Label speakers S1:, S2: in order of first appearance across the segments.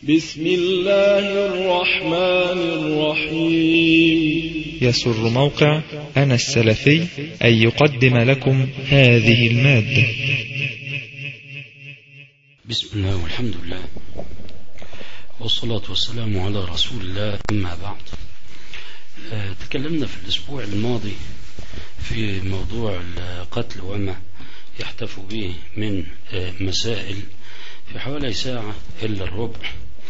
S1: بسم الله الرحمن الرحيم
S2: يسر موقع أنا السلفي أن يقدم لكم هذه المادة
S3: بسم الله والحمد لله والصلاة والسلام على رسول الله أما بعد آه، تكلمنا في الأسبوع الماضي في موضوع القتل وما يحتف به من آه، مسائل في حوالي ساعة إلا الربع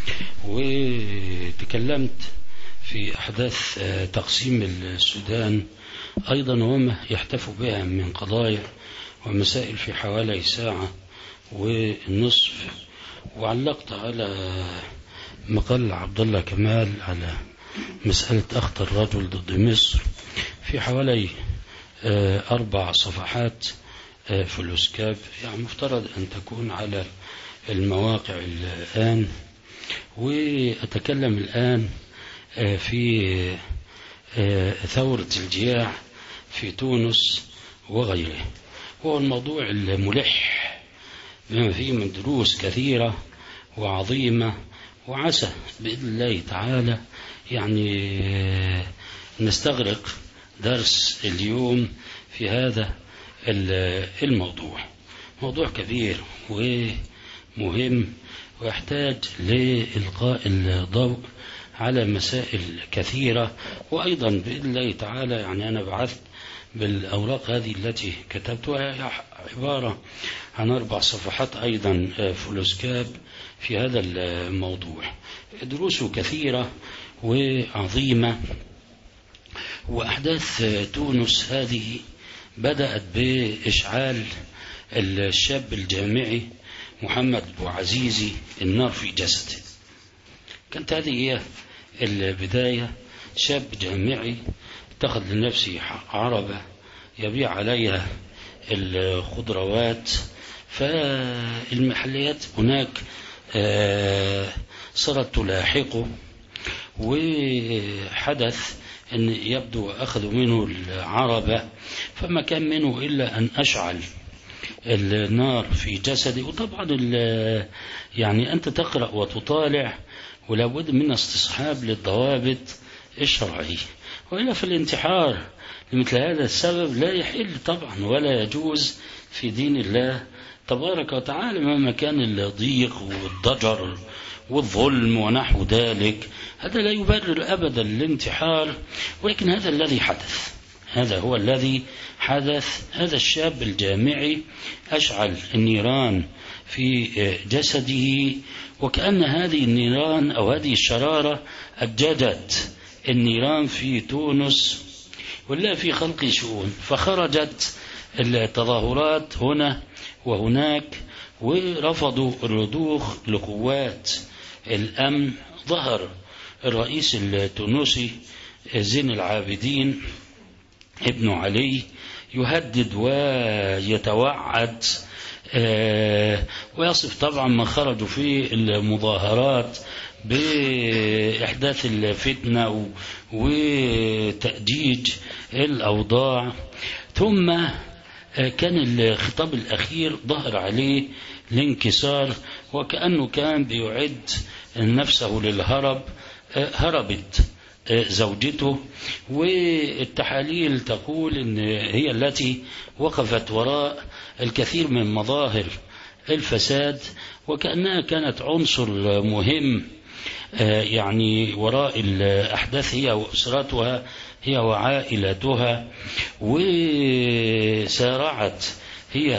S3: وتكلمت في أحداث آه، تقسيم السودان أيضا وما يحتف بها من قضايا ومسائل في حوالي ساعة ونصف وعلقت على مقال عبد الله كمال على مسألة أخطر رجل ضد مصر في حوالي آه، أربع صفحات آه، في الأسكاب يعني مفترض أن تكون على المواقع الآن وأتكلم الآن آه، في ثورة الجياع في تونس وغيره هو الموضوع الملح بما فيه من دروس كثيرة وعظيمة وعسى بإذن الله تعالى يعني نستغرق درس اليوم في هذا الموضوع موضوع كبير ومهم ويحتاج لإلقاء الضوء على مسائل كثيرة وأيضا بإذن الله تعالى يعني أنا بعثت بالأوراق هذه التي كتبتها عبارة عن أربع صفحات أيضا فلوسكاب في هذا الموضوع دروس كثيرة وعظيمة وأحداث تونس هذه بدأت بإشعال الشاب الجامعي محمد أبو عزيزي النار في جسده كانت هذه هي البداية شاب جامعي اتخذ لنفسه عربة يبيع عليها الخضروات فالمحليات هناك صارت تلاحقه وحدث أن يبدو أخذوا منه العربة فما كان منه إلا أن أشعل النار في جسدي وطبعا يعني أنت تقرأ وتطالع ولا بد من استصحاب للضوابط الشرعية وإلا في الانتحار لمثل هذا السبب لا يحل طبعا ولا يجوز في دين الله تبارك وتعالى مهما كان الضيق والضجر والظلم ونحو ذلك هذا لا يبرر أبدا الانتحار ولكن هذا الذي حدث هذا هو الذي حدث هذا الشاب الجامعي أشعل النيران في جسده وكأن هذه النيران أو هذه الشرارة أججت النيران في تونس ولا في خلق شؤون فخرجت التظاهرات هنا وهناك ورفضوا الرضوخ لقوات الأمن ظهر الرئيس التونسي زين العابدين ابن علي يهدد ويتوعد ويصف طبعا ما خرجوا في المظاهرات بإحداث الفتنة وتأجيج الأوضاع ثم كان الخطاب الأخير ظهر عليه الانكسار وكأنه كان بيعد نفسه للهرب هربت زوجته والتحاليل تقول ان هي التي وقفت وراء الكثير من مظاهر الفساد وكأنها كانت عنصر مهم يعني وراء الأحداث هي وأسرتها هي وعائلتها وسارعت هي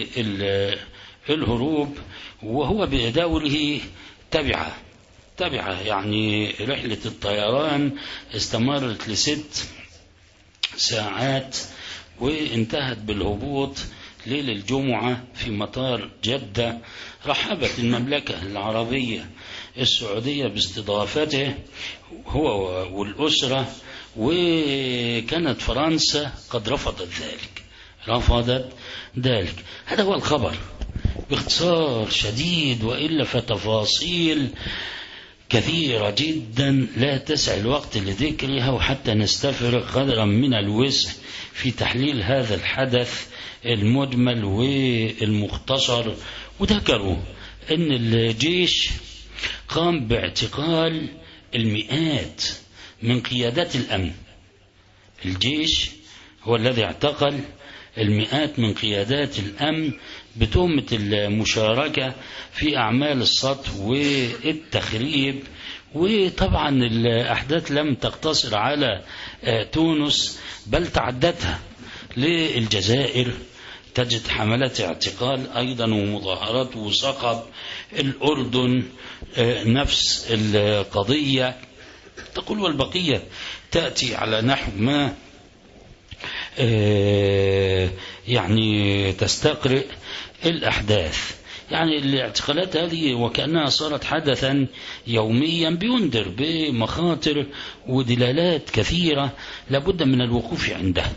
S3: بالهروب وهو بدوره تبعه تبعه يعني رحلة الطيران استمرت لست ساعات وانتهت بالهبوط ليل الجمعة في مطار جدة رحبت المملكة العربية السعودية باستضافته هو والأسرة وكانت فرنسا قد رفضت ذلك رفضت ذلك هذا هو الخبر باختصار شديد وإلا فتفاصيل كثيرة جدا لا تسع الوقت لذكرها وحتى نستفرغ قدرا من الوسع في تحليل هذا الحدث المجمل والمختصر وذكروا أن الجيش قام باعتقال المئات من قيادات الأمن الجيش هو الذي اعتقل المئات من قيادات الأمن بتهمة المشاركة في أعمال السطو والتخريب وطبعا الأحداث لم تقتصر على تونس بل تعدتها للجزائر تجد حملات اعتقال أيضا ومظاهرات وصقب الأردن نفس القضية تقول والبقية تأتي على نحو ما يعني تستقرئ الأحداث يعني الاعتقالات هذه وكأنها صارت حدثا يوميا بينذر بمخاطر ودلالات كثيرة لابد من الوقوف عندها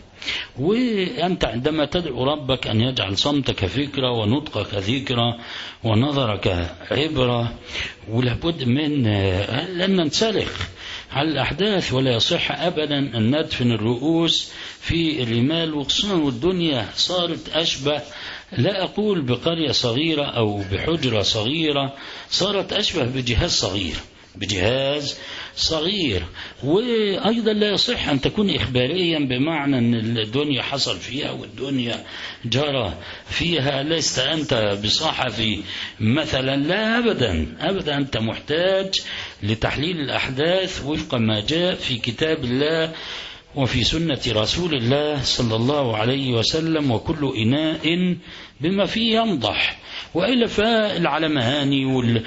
S3: وأنت عندما تدعو ربك أن يجعل صمتك فكرة ونطقك ذكرى ونظرك عبرة ولابد من لن ننسلخ على الأحداث ولا يصح أبدا أن ندفن الرؤوس في الرمال وخصوصا والدنيا صارت أشبه لا أقول بقرية صغيرة أو بحجرة صغيرة صارت أشبه بجهاز صغير بجهاز صغير وأيضا لا يصح أن تكون إخباريا بمعنى أن الدنيا حصل فيها والدنيا جرى فيها لست أنت بصحفي مثلا لا أبدا أبدا أنت محتاج لتحليل الأحداث وفق ما جاء في كتاب الله وفي سنة رسول الله صلى الله عليه وسلم وكل إناء بما فيه ينضح وإلا فالعلمهاني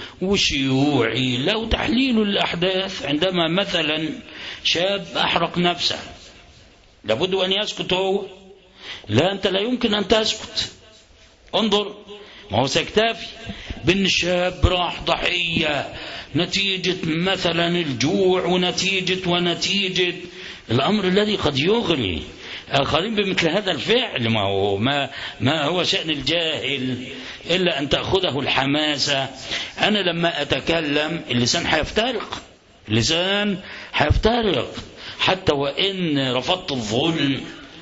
S3: والشيوعي لو تحليل الأحداث عندما مثلا شاب أحرق نفسه لابد أن يسكت هو لا أنت لا يمكن أن تسكت انظر ما هو سيكتفي بأن الشاب راح ضحية نتيجة مثلا الجوع ونتيجة ونتيجة الأمر الذي قد يغري آخرين بمثل هذا الفعل ما هو ما ما هو شأن الجاهل إلا أن تأخذه الحماسة أنا لما أتكلم اللسان حيفترق اللسان حيفترق حتى وإن رفضت الظلم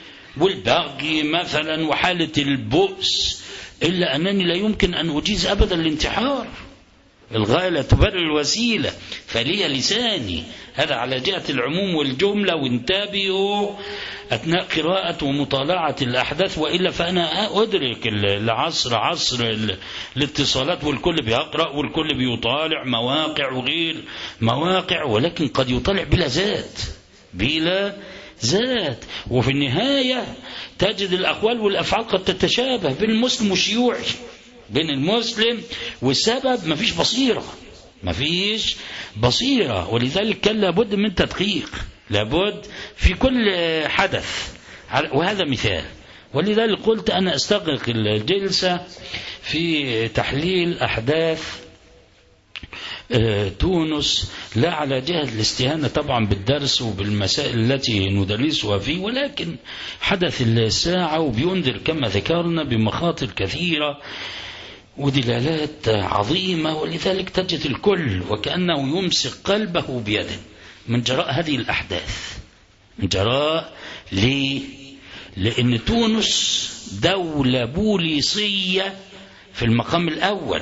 S3: والبغي مثلا وحالة البؤس إلا أنني لا يمكن أن أجيز أبدا الانتحار الغاية لا تبرر الوسيلة فلي لساني هذا على جهة العموم والجملة وانتبهوا أثناء قراءة ومطالعة الأحداث وإلا فأنا أدرك العصر عصر الاتصالات والكل بيقرأ والكل بيطالع مواقع وغير مواقع ولكن قد يطالع بلا ذات بلا ذات وفي النهاية تجد الأقوال والأفعال قد تتشابه بين المسلم والشيوعي بين المسلم والسبب مفيش بصيرة مفيش بصيرة ولذلك كان لابد من تدقيق لابد في كل حدث وهذا مثال ولذلك قلت أنا أستغرق الجلسة في تحليل أحداث تونس لا على جهة الاستهانة طبعا بالدرس وبالمسائل التي ندرسها فيه ولكن حدث الساعة وبينذر كما ذكرنا بمخاطر كثيرة ودلالات عظيمة ولذلك تجد الكل وكأنه يمسك قلبه بيده من جراء هذه الأحداث من جراء ليه؟ لأن تونس دولة بوليسية في المقام الأول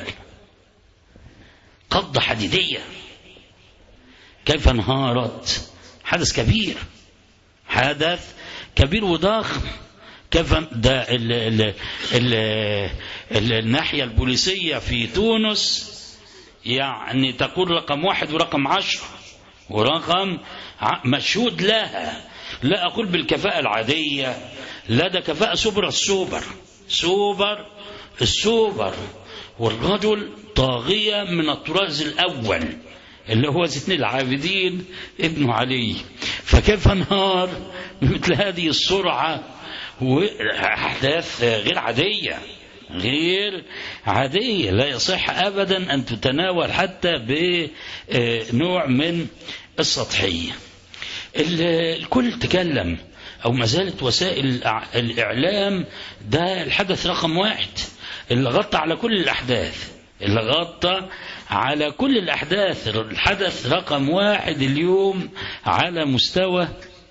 S3: قبضة حديدية كيف انهارت حدث كبير حدث كبير وضخم كيف ده ال ال ال ال الناحية البوليسية في تونس يعني تقول رقم واحد ورقم عشر ورقم مشهود لها لا أقول بالكفاءة العادية لا ده كفاءة سوبر السوبر سوبر السوبر والرجل طاغية من الطراز الأول اللي هو زين العابدين ابن علي فكيف انهار بمثل هذه السرعة وأحداث غير عادية غير عادية لا يصح أبدا أن تتناول حتى بنوع من السطحية الكل تكلم أو ما زالت وسائل الإعلام ده الحدث رقم واحد اللي غطى على كل الأحداث اللي غطى على كل الأحداث الحدث رقم واحد اليوم على مستوى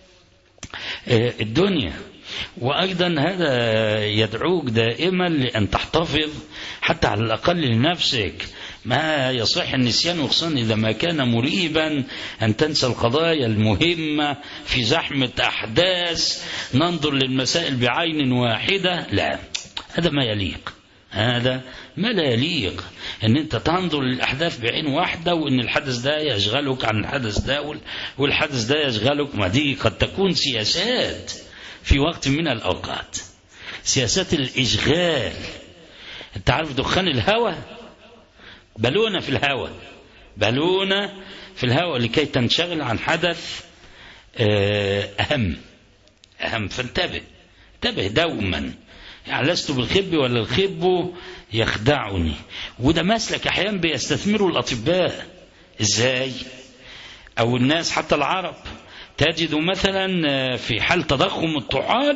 S3: الدنيا وأيضا هذا يدعوك دائما لأن تحتفظ حتى على الأقل لنفسك ما يصح النسيان وخصوصا إذا ما كان مريبا أن تنسى القضايا المهمة في زحمة أحداث ننظر للمسائل بعين واحدة لا هذا ما يليق هذا ما لا يليق ان انت تنظر للاحداث بعين واحده وان الحدث ده يشغلك عن الحدث ده والحدث ده يشغلك ما دي قد تكون سياسات في وقت من الاوقات سياسات الاشغال انت عارف دخان الهوى بالونه في الهوى بالونه في الهوى لكي تنشغل عن حدث اهم اهم فانتبه انتبه دوما يعني لست بالخب ولا الخب يخدعني وده مسلك احيانا بيستثمره الاطباء ازاي او الناس حتى العرب تجد مثلا في حال تضخم الطحال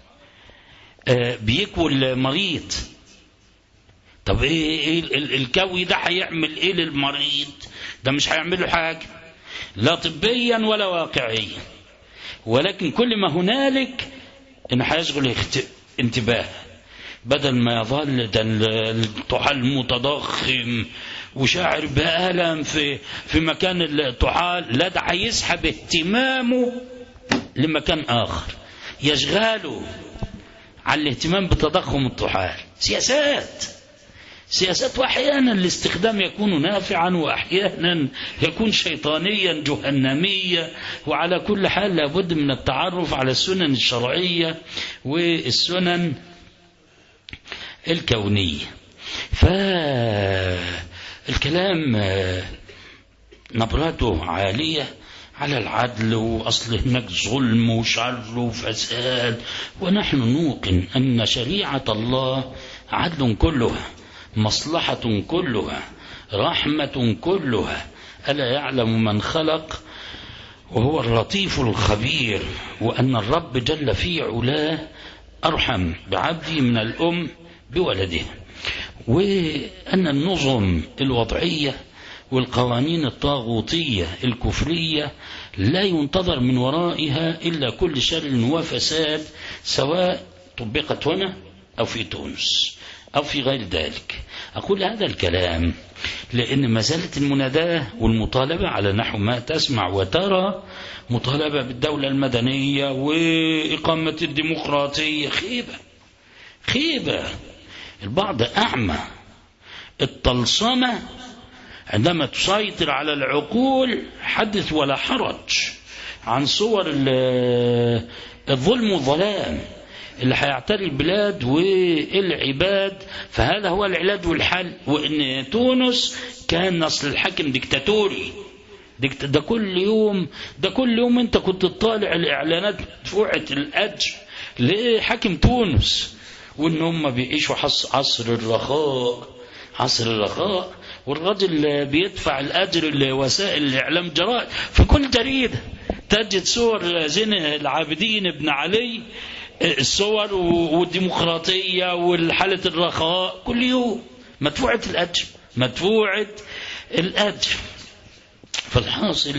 S3: بيكوي المريض طب ايه, إيه الكوي ده هيعمل ايه للمريض ده مش هيعمل له حاجه لا طبيا ولا واقعيا ولكن كل ما هنالك انه هيشغل انتباه بدل ما يظل ده الطحال متضخم وشاعر بألم في في مكان الطحال لا ده هيسحب اهتمامه لمكان آخر يشغله على الاهتمام بتضخم الطحال سياسات سياسات واحيانا الاستخدام يكون نافعا واحيانا يكون شيطانيا جهنميا وعلى كل حال لابد من التعرف على السنن الشرعيه والسنن الكونيه فالكلام نبرته عاليه على العدل وأصل هناك ظلم وشر وفساد ونحن نوقن أن شريعة الله عدل كلها مصلحة كلها رحمة كلها ألا يعلم من خلق وهو اللطيف الخبير وأن الرب جل في علاه أرحم بعبده من الأم بولده وأن النظم الوضعية والقوانين الطاغوتية الكفرية لا ينتظر من ورائها إلا كل شر وفساد سواء طبقت هنا أو في تونس أو في غير ذلك أقول هذا الكلام لأن مسألة المناداة والمطالبة على نحو ما تسمع وترى مطالبة بالدولة المدنية وإقامة الديمقراطية خيبة خيبة البعض أعمى الطلسمة عندما تسيطر على العقول حدث ولا حرج عن صور الظلم والظلام اللي هيعتري البلاد والعباد فهذا هو العلاج والحل وان تونس كان نصل الحاكم ديكتاتوري ديكت ده كل يوم ده كل يوم انت كنت تطالع الاعلانات مدفوعه الاجر لحاكم تونس وان هم بيعيشوا عصر الرخاء عصر الرخاء والراجل بيدفع الاجر لوسائل الاعلام جرائد في كل جريده تجد صور زين العابدين ابن علي الصور والديمقراطية والحالة الرخاء كل يوم مدفوعة الأجر مدفوعة الأجر فالحاصل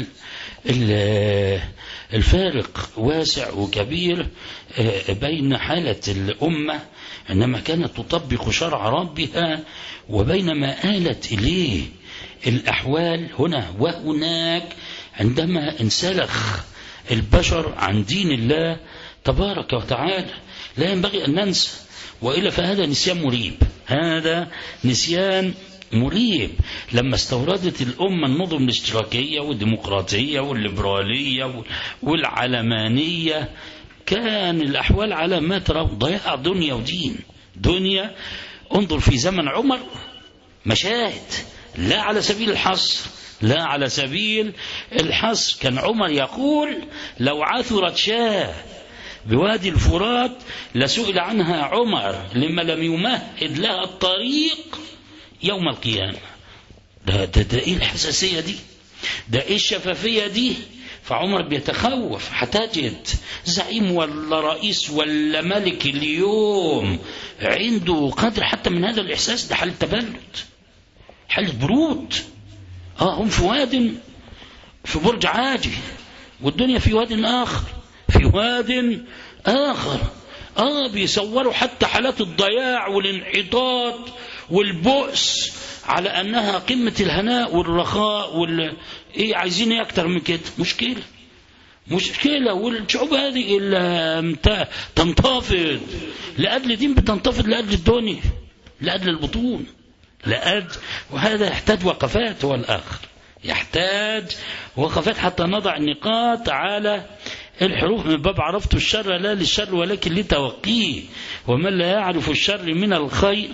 S3: الفارق واسع وكبير بين حالة الأمة عندما كانت تطبق شرع ربها وبين ما آلت إليه الأحوال هنا وهناك عندما انسلخ البشر عن دين الله تبارك وتعالى لا ينبغي أن ننسى وإلا فهذا نسيان مريب هذا نسيان مريب لما استوردت الأمة النظم الاشتراكية والديمقراطية والليبرالية والعلمانية كان الأحوال على ما ترى ضياع دنيا ودين دنيا انظر في زمن عمر مشاهد لا على سبيل الحصر لا على سبيل الحصر كان عمر يقول لو عثرت شاه بوادي الفرات لسئل عنها عمر لما لم يمهد لها الطريق يوم القيامة ده, ده, ده ايه الحساسية دي ده ايه الشفافية دي فعمر بيتخوف هتجد زعيم ولا رئيس ولا ملك اليوم عنده قدر حتى من هذا الإحساس ده حالة تبلد حالة برود اه هم في واد في برج عاجي والدنيا في واد آخر في واد آخر آه بيصوروا حتى حالات الضياع والانحطاط والبؤس على أنها قمة الهناء والرخاء وال... إيه عايزين إيه أكتر من كده مشكلة مشكلة والشعوب هذه اللي تنتفض لأجل دين بتنتفض لأجل الدنيا لأجل البطون لأجل وهذا يحتاج وقفات هو الآخر يحتاج وقفات حتى نضع النقاط على الحروف من باب عرفت الشر لا للشر ولكن لتوقيه ومن لا يعرف الشر من الخير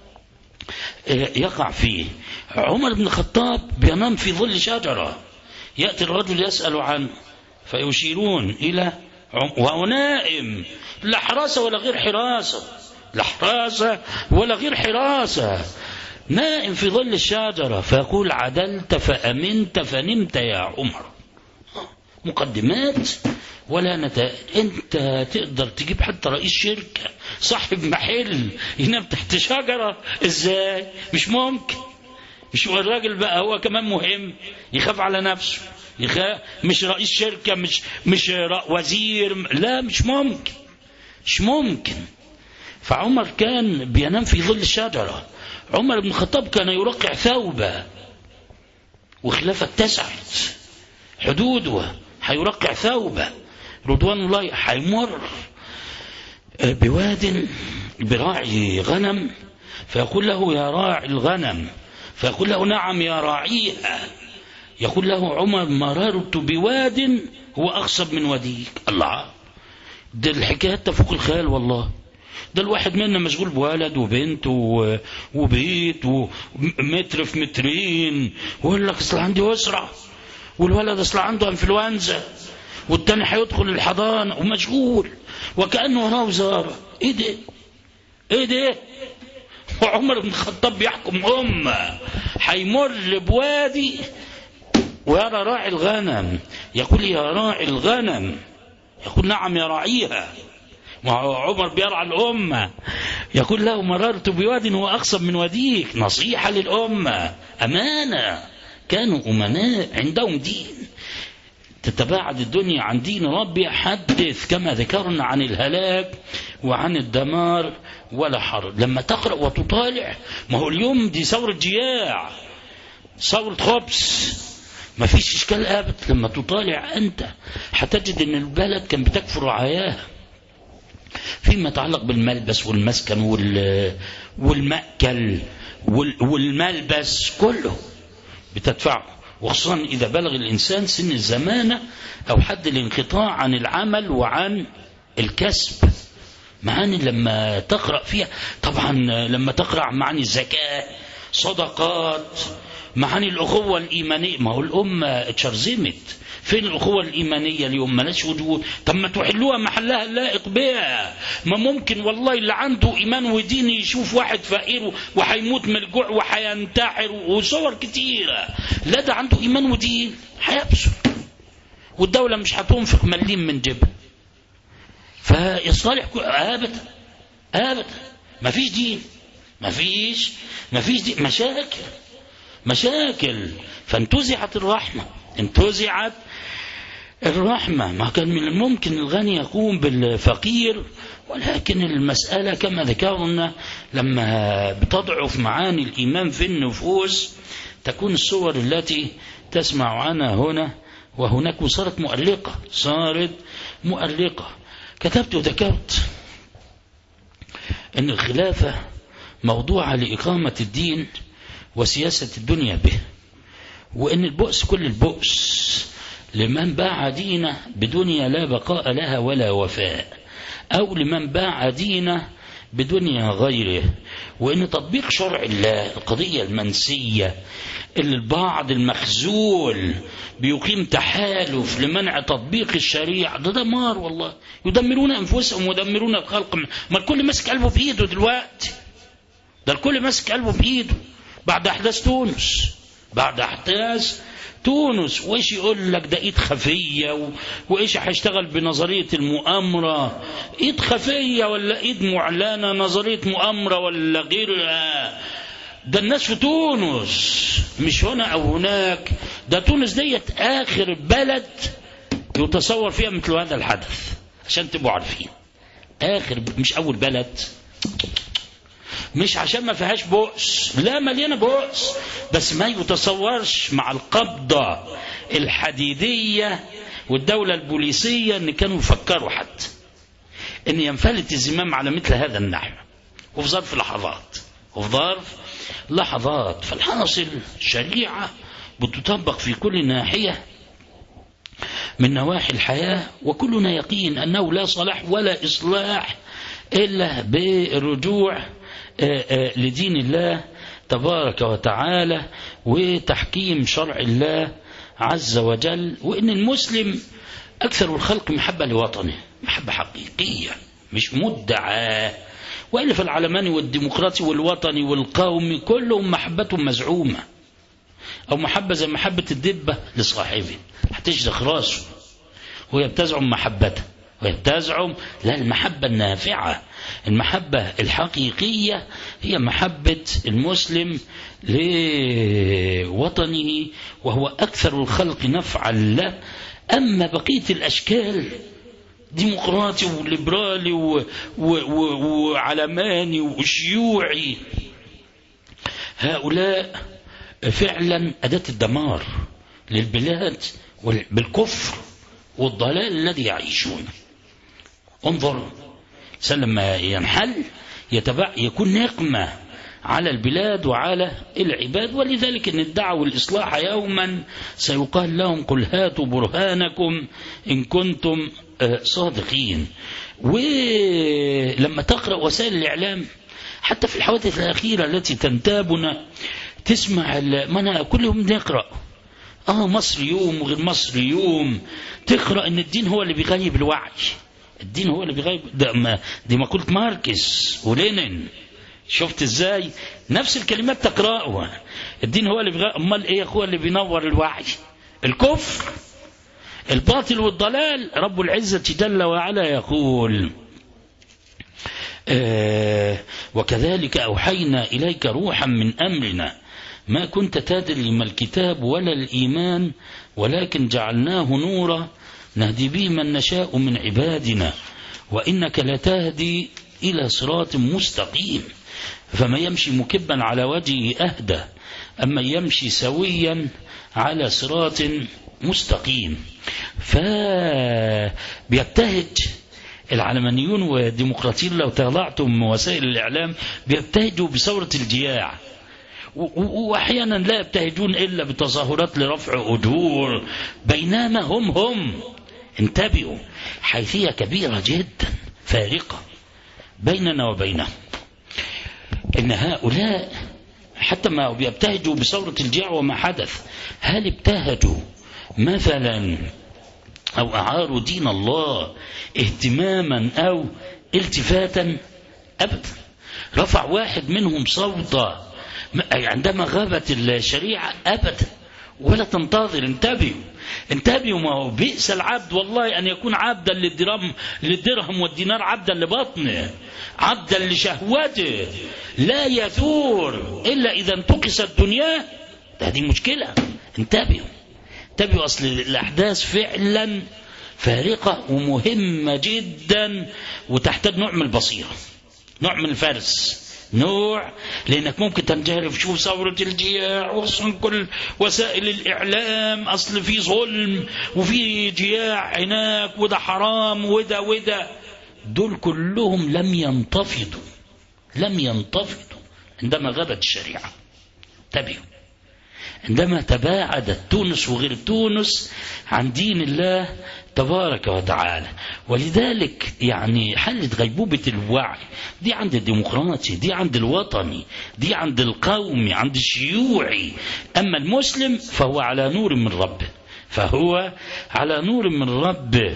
S3: يقع فيه عمر بن الخطاب بينام في ظل شجرة يأتي الرجل يسأل عنه فيشيرون إلى وهو نائم لا حراسة ولا غير حراسة لا حراسة ولا غير حراسة نائم في ظل الشجرة فيقول عدلت فأمنت فنمت يا عمر مقدمات ولا نتائج انت تقدر تجيب حتى رئيس شركة صاحب محل ينام تحت شجرة ازاي مش ممكن مش الراجل بقى هو كمان مهم يخاف على نفسه يخاف مش رئيس شركة مش مش وزير لا مش ممكن مش ممكن فعمر كان بينام في ظل الشجرة عمر بن الخطاب كان يرقع ثوبه وخلافة اتسعت حدوده هيرقع ثوبه رضوان الله هيمر بواد براعي غنم فيقول له يا راعي الغنم فيقول له نعم يا راعيها يقول له عمر مررت بواد هو أخصب من وديك الله ده الحكايات تفوق الخيال والله ده الواحد منا مشغول بولد وبنت وبيت ومتر في مترين ويقول لك اصل عندي اسره والولد اصل عنده انفلونزا والتاني هيدخل الحضانه ومشغول وكانه وراه وزاره ايه ده؟ ايه ده؟ وعمر بن الخطاب بيحكم امه هيمر بوادي ويرى راعي الغنم يقول يا راعي الغنم يقول نعم يا راعيها وعمر بيرعى الأمة يقول له مررت بواد هو أقصب من وديك نصيحة للأمة أمانة كانوا أمناء عندهم دين تتباعد الدنيا عن دين ربي حدث كما ذكرنا عن الهلاك وعن الدمار ولا حرج لما تقرأ وتطالع ما هو اليوم دي ثورة جياع ثورة خبز ما فيش إشكال أبد لما تطالع أنت هتجد أن البلد كان بتكفر رعاياها فيما يتعلق بالملبس والمسكن والمأكل والملبس كله بتدفعه وخصوصا إذا بلغ الإنسان سن الزمانة أو حد الانقطاع عن العمل وعن الكسب معاني لما تقرأ فيها طبعا لما تقرأ معاني الزكاة صدقات معاني الأخوة الإيمانية ما هو الأمة اتشرزمت فين الأخوة الإيمانية اليوم ملاش وجود طب ما تحلوها محلها اللائق بها ما ممكن والله اللي عنده إيمان ودين يشوف واحد فقير وهيموت من الجوع وهينتحر وصور كتيرة لا ده عنده إيمان ودين هيبسط والدولة مش هتنفق مليم من جبل فيصالح أبدا أبدا ما فيش دين ما فيش ما فيش دين مشاكل مشاكل فانتزعت الرحمة انتزعت الرحمة ما كان من الممكن الغني يقوم بالفقير ولكن المسألة كما ذكرنا لما بتضعف معاني الإيمان في النفوس تكون الصور التي تسمع عنها هنا وهناك وصارت مؤلقة صارت مؤلقة كتبت وذكرت أن الخلافة موضوعة لإقامة الدين وسياسة الدنيا به وأن البؤس كل البؤس لمن باع دينه بدنيا لا بقاء لها ولا وفاء أو لمن باع دينه بدنيا غيره وإن تطبيق شرع الله القضية المنسية اللي البعض المخزول بيقيم تحالف لمنع تطبيق الشريعة ده دمار والله يدمرون أنفسهم ويدمرون الخلق ما الكل ماسك قلبه بإيده دلوقتي ده الكل ماسك قلبه بإيده بعد أحداث تونس بعد أحداث تونس وإيش يقول لك ده إيد خفية و... وإيش هيشتغل بنظرية المؤامرة إيد خفية ولا إيد معلنة نظرية مؤامرة ولا غيرها ده الناس في تونس مش هنا أو هناك ده تونس ديت آخر بلد يتصور فيها مثل هذا الحدث عشان تبقوا عارفين آخر مش أول بلد مش عشان ما فيهاش بؤس لا مليانة بؤس بس ما يتصورش مع القبضة الحديدية والدولة البوليسية ان كانوا يفكروا حتى ان ينفلت الزمام على مثل هذا النحو وفي ظرف لحظات وفي ظرف لحظات فالحاصل شريعة بتطبق في كل ناحية من نواحي الحياة وكلنا يقين أنه لا صلاح ولا إصلاح إلا بالرجوع لدين الله تبارك وتعالى وتحكيم شرع الله عز وجل وإن المسلم أكثر الخلق محبة لوطنه محبة حقيقية مش مدعى وإلا فالعلماني والديمقراطي والوطني والقومي كلهم محبتهم مزعومة أو محبة زي محبة الدبة لصاحبه هتشدخ راسه وهي بتزعم محبته وهي بتزعم لا المحبة النافعة المحبة الحقيقية هي محبة المسلم لوطنه وهو أكثر الخلق نفعا له أما بقية الأشكال ديمقراطي وليبرالي و... و... و... وعلماني وشيوعي هؤلاء فعلا أداة الدمار للبلاد بالكفر والضلال الذي يعيشون انظر لما ينحل يتبع يكون نقمة على البلاد وعلى العباد ولذلك ان ادعوا الإصلاح يوما سيقال لهم قل هاتوا برهانكم إن كنتم صادقين ولما تقرأ وسائل الإعلام حتى في الحوادث الأخيرة التي تنتابنا تسمع ما أنا كل يوم نقرأ آه مصر يوم وغير مصر يوم تقرأ إن الدين هو اللي بيغيب الوعي الدين هو اللي بيغيب ده ما دي مقولة ماركس ولينين شفت ازاي نفس الكلمات تقرأها الدين هو اللي بيغيب امال ايه هو اللي بينور الوعي الكفر الباطل والضلال رب العزة جل وعلا يقول آه وكذلك أوحينا إليك روحا من أمرنا ما كنت تدري ما الكتاب ولا الإيمان ولكن جعلناه نورا نهدي به من نشاء من عبادنا وإنك لتهدي إلى صراط مستقيم فما يمشي مكبا على وجهه أهدى أما يمشي سويا على صراط مستقيم فبيبتهج العلمانيون والديمقراطيين لو طلعتم وسائل الإعلام بيبتهجوا بثورة الجياع وأحيانا لا يبتهجون إلا بتظاهرات لرفع أجور بينما هم هم انتبهوا حيثية كبيرة جدا فارقة بيننا وبينهم إن هؤلاء حتى ما بيبتهجوا بثورة الجياع وما حدث هل ابتهجوا مثلا أو أعاروا دين الله اهتماما أو التفاتا أبدا رفع واحد منهم صوتا عندما غابت الشريعة أبدا ولا تنتظر انتبهوا انتبهوا ما هو بئس العبد والله أن يكون عبدا للدرهم, للدرهم والدينار عبدا لبطنه عبدا لشهوته لا يثور إلا إذا انتقصت دنياه هذه مشكلة انتبهوا انتبهوا أصل الأحداث فعلا فارقة ومهمة جدا وتحتاج نوع من البصيرة نوع من الفرس نوع لانك ممكن تنجرف شوف ثورة الجياع وخصوصا كل وسائل الاعلام اصل في ظلم وفي جياع هناك وده حرام وده وده دول كلهم لم ينتفضوا لم ينتفضوا عندما غابت الشريعة انتبهوا عندما تباعدت تونس وغير تونس عن دين الله تبارك وتعالى ولذلك يعني حلت غيبوبة الوعي دي عند الديمقراطي دي عند الوطني دي عند القومي عند الشيوعي أما المسلم فهو على نور من ربه فهو على نور من ربه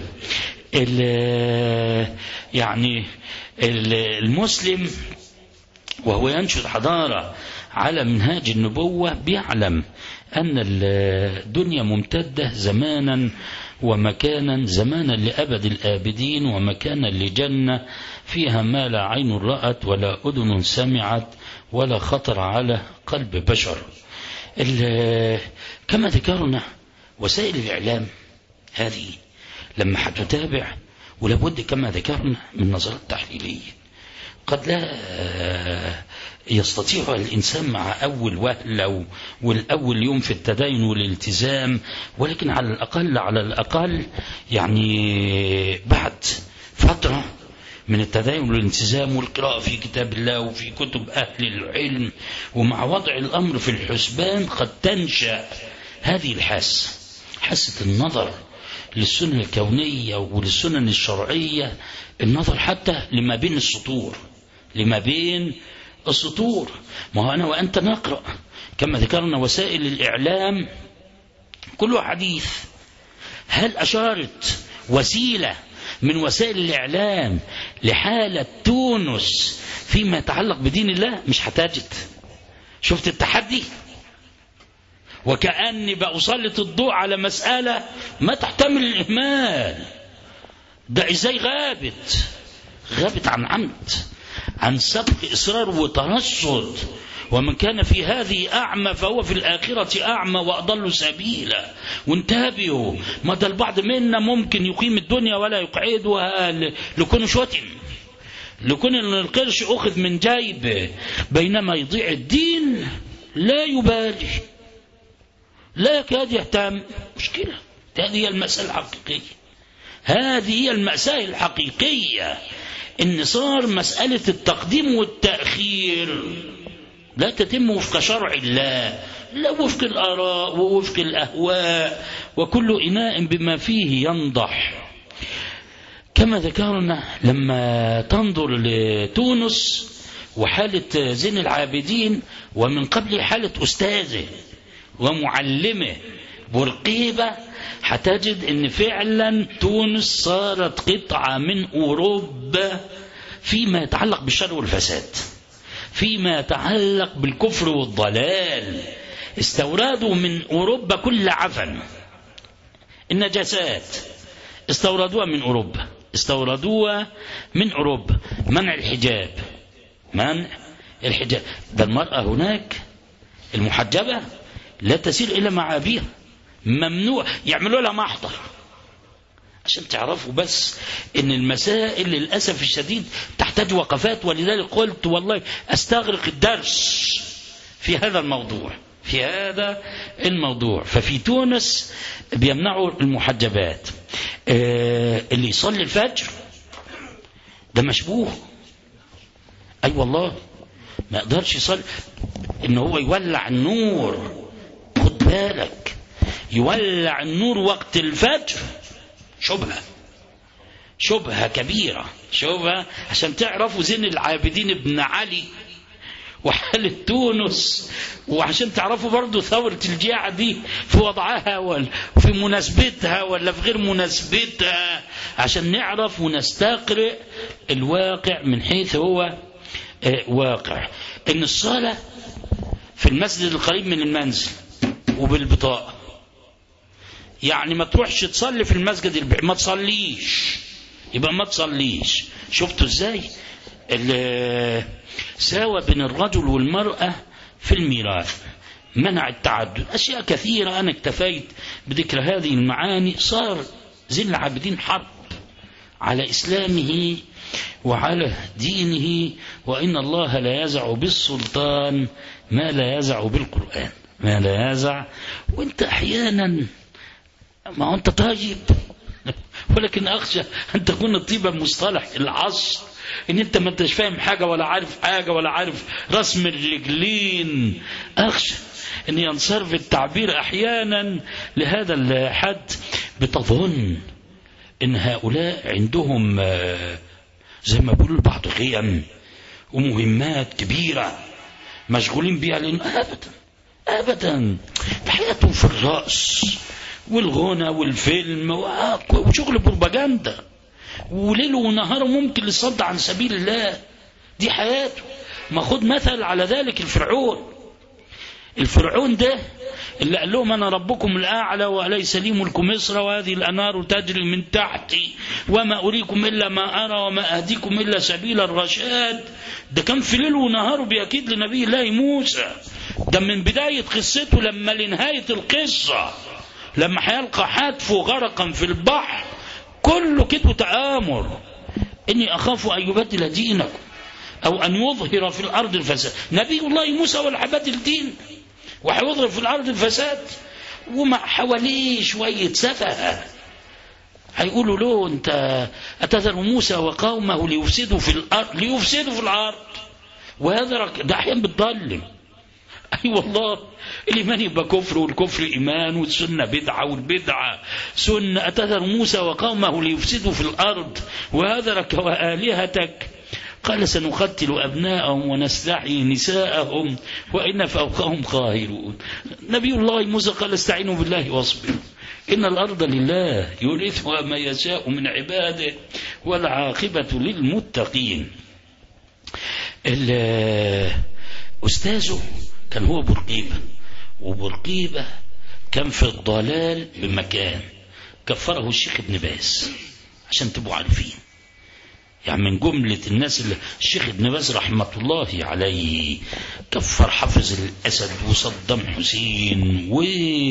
S3: يعني المسلم وهو ينشد حضارة على منهاج النبوة بيعلم أن الدنيا ممتدة زمانا ومكانا زمانا لأبد الآبدين ومكانا لجنة فيها ما لا عين رأت ولا أذن سمعت ولا خطر على قلب بشر كما ذكرنا وسائل الإعلام هذه لما حتتابع ولابد كما ذكرنا من نظرات تحليلية قد لا يستطيع الإنسان مع أول وهلة والأول يوم في التدين والالتزام ولكن على الأقل على الأقل يعني بعد فترة من التدين والالتزام والقراءة في كتاب الله وفي كتب أهل العلم ومع وضع الأمر في الحسبان قد تنشأ هذه الحاسة حاسة النظر للسنن الكونية وللسنن الشرعية النظر حتى لما بين السطور لما بين السطور ما هو أنا وأنت نقرأ كما ذكرنا وسائل الإعلام كله حديث هل أشارت وسيلة من وسائل الإعلام لحالة تونس فيما يتعلق بدين الله مش هتجد شفت التحدي وكأني بأسلط الضوء على مسألة ما تحتمل الإهمال ده إزاي غابت غابت عن عمد عن سبق إصرار وترصد ومن كان في هذه أعمى فهو في الآخرة أعمى وأضل سبيلا وانتبهوا ما ده البعض منا ممكن يقيم الدنيا ولا يقعدها لكون شتم لكون القرش أخذ من جيبه بينما يضيع الدين لا يبالي لا يكاد يهتم مشكلة هذه هي المسألة الحقيقية هذه هي المأساة الحقيقية ان صار مسألة التقديم والتأخير لا تتم وفق شرع الله لا وفق الآراء ووفق الأهواء وكل إناء بما فيه ينضح كما ذكرنا لما تنظر لتونس وحالة زين العابدين ومن قبل حالة أستاذه ومعلمه بورقيبة هتجد ان فعلا تونس صارت قطعة من اوروبا فيما يتعلق بالشر والفساد فيما يتعلق بالكفر والضلال استوردوا من اوروبا كل عفن النجاسات استوردوها من اوروبا استوردوها من اوروبا منع الحجاب منع الحجاب ده المرأة هناك المحجبة لا تسير إلى مع أبيها ممنوع يعملوا لها محضر عشان تعرفوا بس ان المسائل للأسف الشديد تحتاج وقفات ولذلك قلت والله استغرق الدرس في هذا الموضوع في هذا الموضوع ففي تونس بيمنعوا المحجبات آه اللي يصلي الفجر ده مشبوه اي أيوة والله ما يقدرش يصلي ان هو يولع النور خد بالك يولع النور وقت الفجر شبهة شبهة كبيرة شبهة عشان تعرفوا زين العابدين ابن علي وحالة تونس وعشان تعرفوا برضو ثورة الجياعة دي في وضعها وفي مناسبتها ولا في غير مناسبتها عشان نعرف ونستقرئ الواقع من حيث هو واقع ان الصلاة في المسجد القريب من المنزل وبالبطاقة يعني ما تروحش تصلي في المسجد البعيد ما تصليش يبقى ما تصليش شفتوا ازاي ساوى بين الرجل والمرأة في الميراث منع التعدد أشياء كثيرة أنا اكتفيت بذكر هذه المعاني صار زين العابدين حرب على إسلامه وعلى دينه وإن الله لا يزع بالسلطان ما لا يزع بالقرآن ما لا يزع وانت أحيانا ما هو انت طيب ولكن أخشى أن تكون الطيبة مصطلح العصر ان انت ما انتش فاهم حاجة ولا عارف حاجة ولا عارف رسم الرجلين اخشى ان ينصرف التعبير احيانا لهذا الحد بتظن ان هؤلاء عندهم زي ما بيقولوا البعض قيم ومهمات كبيرة مشغولين بها لأن أبدا أبدا حياتهم في الرأس والغنى والفيلم وشغل بروباجندا وليله ونهاره ممكن للصد عن سبيل الله دي حياته ما خد مثل على ذلك الفرعون الفرعون ده اللي قال لهم أنا ربكم الأعلى وليس لي ملك مصر وهذه الأنهار تجري من تحتي وما أريكم إلا ما أرى وما أهديكم إلا سبيل الرشاد ده كان في ليل ونهاره بيكيد لنبي الله موسى ده من بداية قصته لما لنهاية القصة لما هيلقى حتفه غرقا في البحر كله كده تآمر إني أخاف أن يبدل دينكم أو أن يظهر في الأرض الفساد نبي الله موسى والعباد الدين وهيظهر في الأرض الفساد وما حواليه شوية سفه هيقولوا له أنت أتذر موسى وقومه ليفسدوا في الأرض ليفسدوا في الأرض وهذا ده أحيانا بتضلم أي أيوة والله الإيمان يبقى كفر والكفر إيمان والسنة بدعة والبدعة سنة أتذر موسى وقومه ليفسدوا في الأرض وهذرك وآلهتك قال سنقتل أبناءهم ونستحيي نساءهم وإن فوقهم قاهرون نبي الله موسى قال استعينوا بالله واصبروا إن الأرض لله يورثها ما يشاء من عباده والعاقبة للمتقين أستاذه كان هو برقيبة وبرقيبة كان في الضلال بمكان كفره الشيخ ابن باز عشان تبقوا عارفين يعني من جملة الناس اللي الشيخ ابن باز رحمة الله عليه كفر حافظ الأسد وصدام حسين و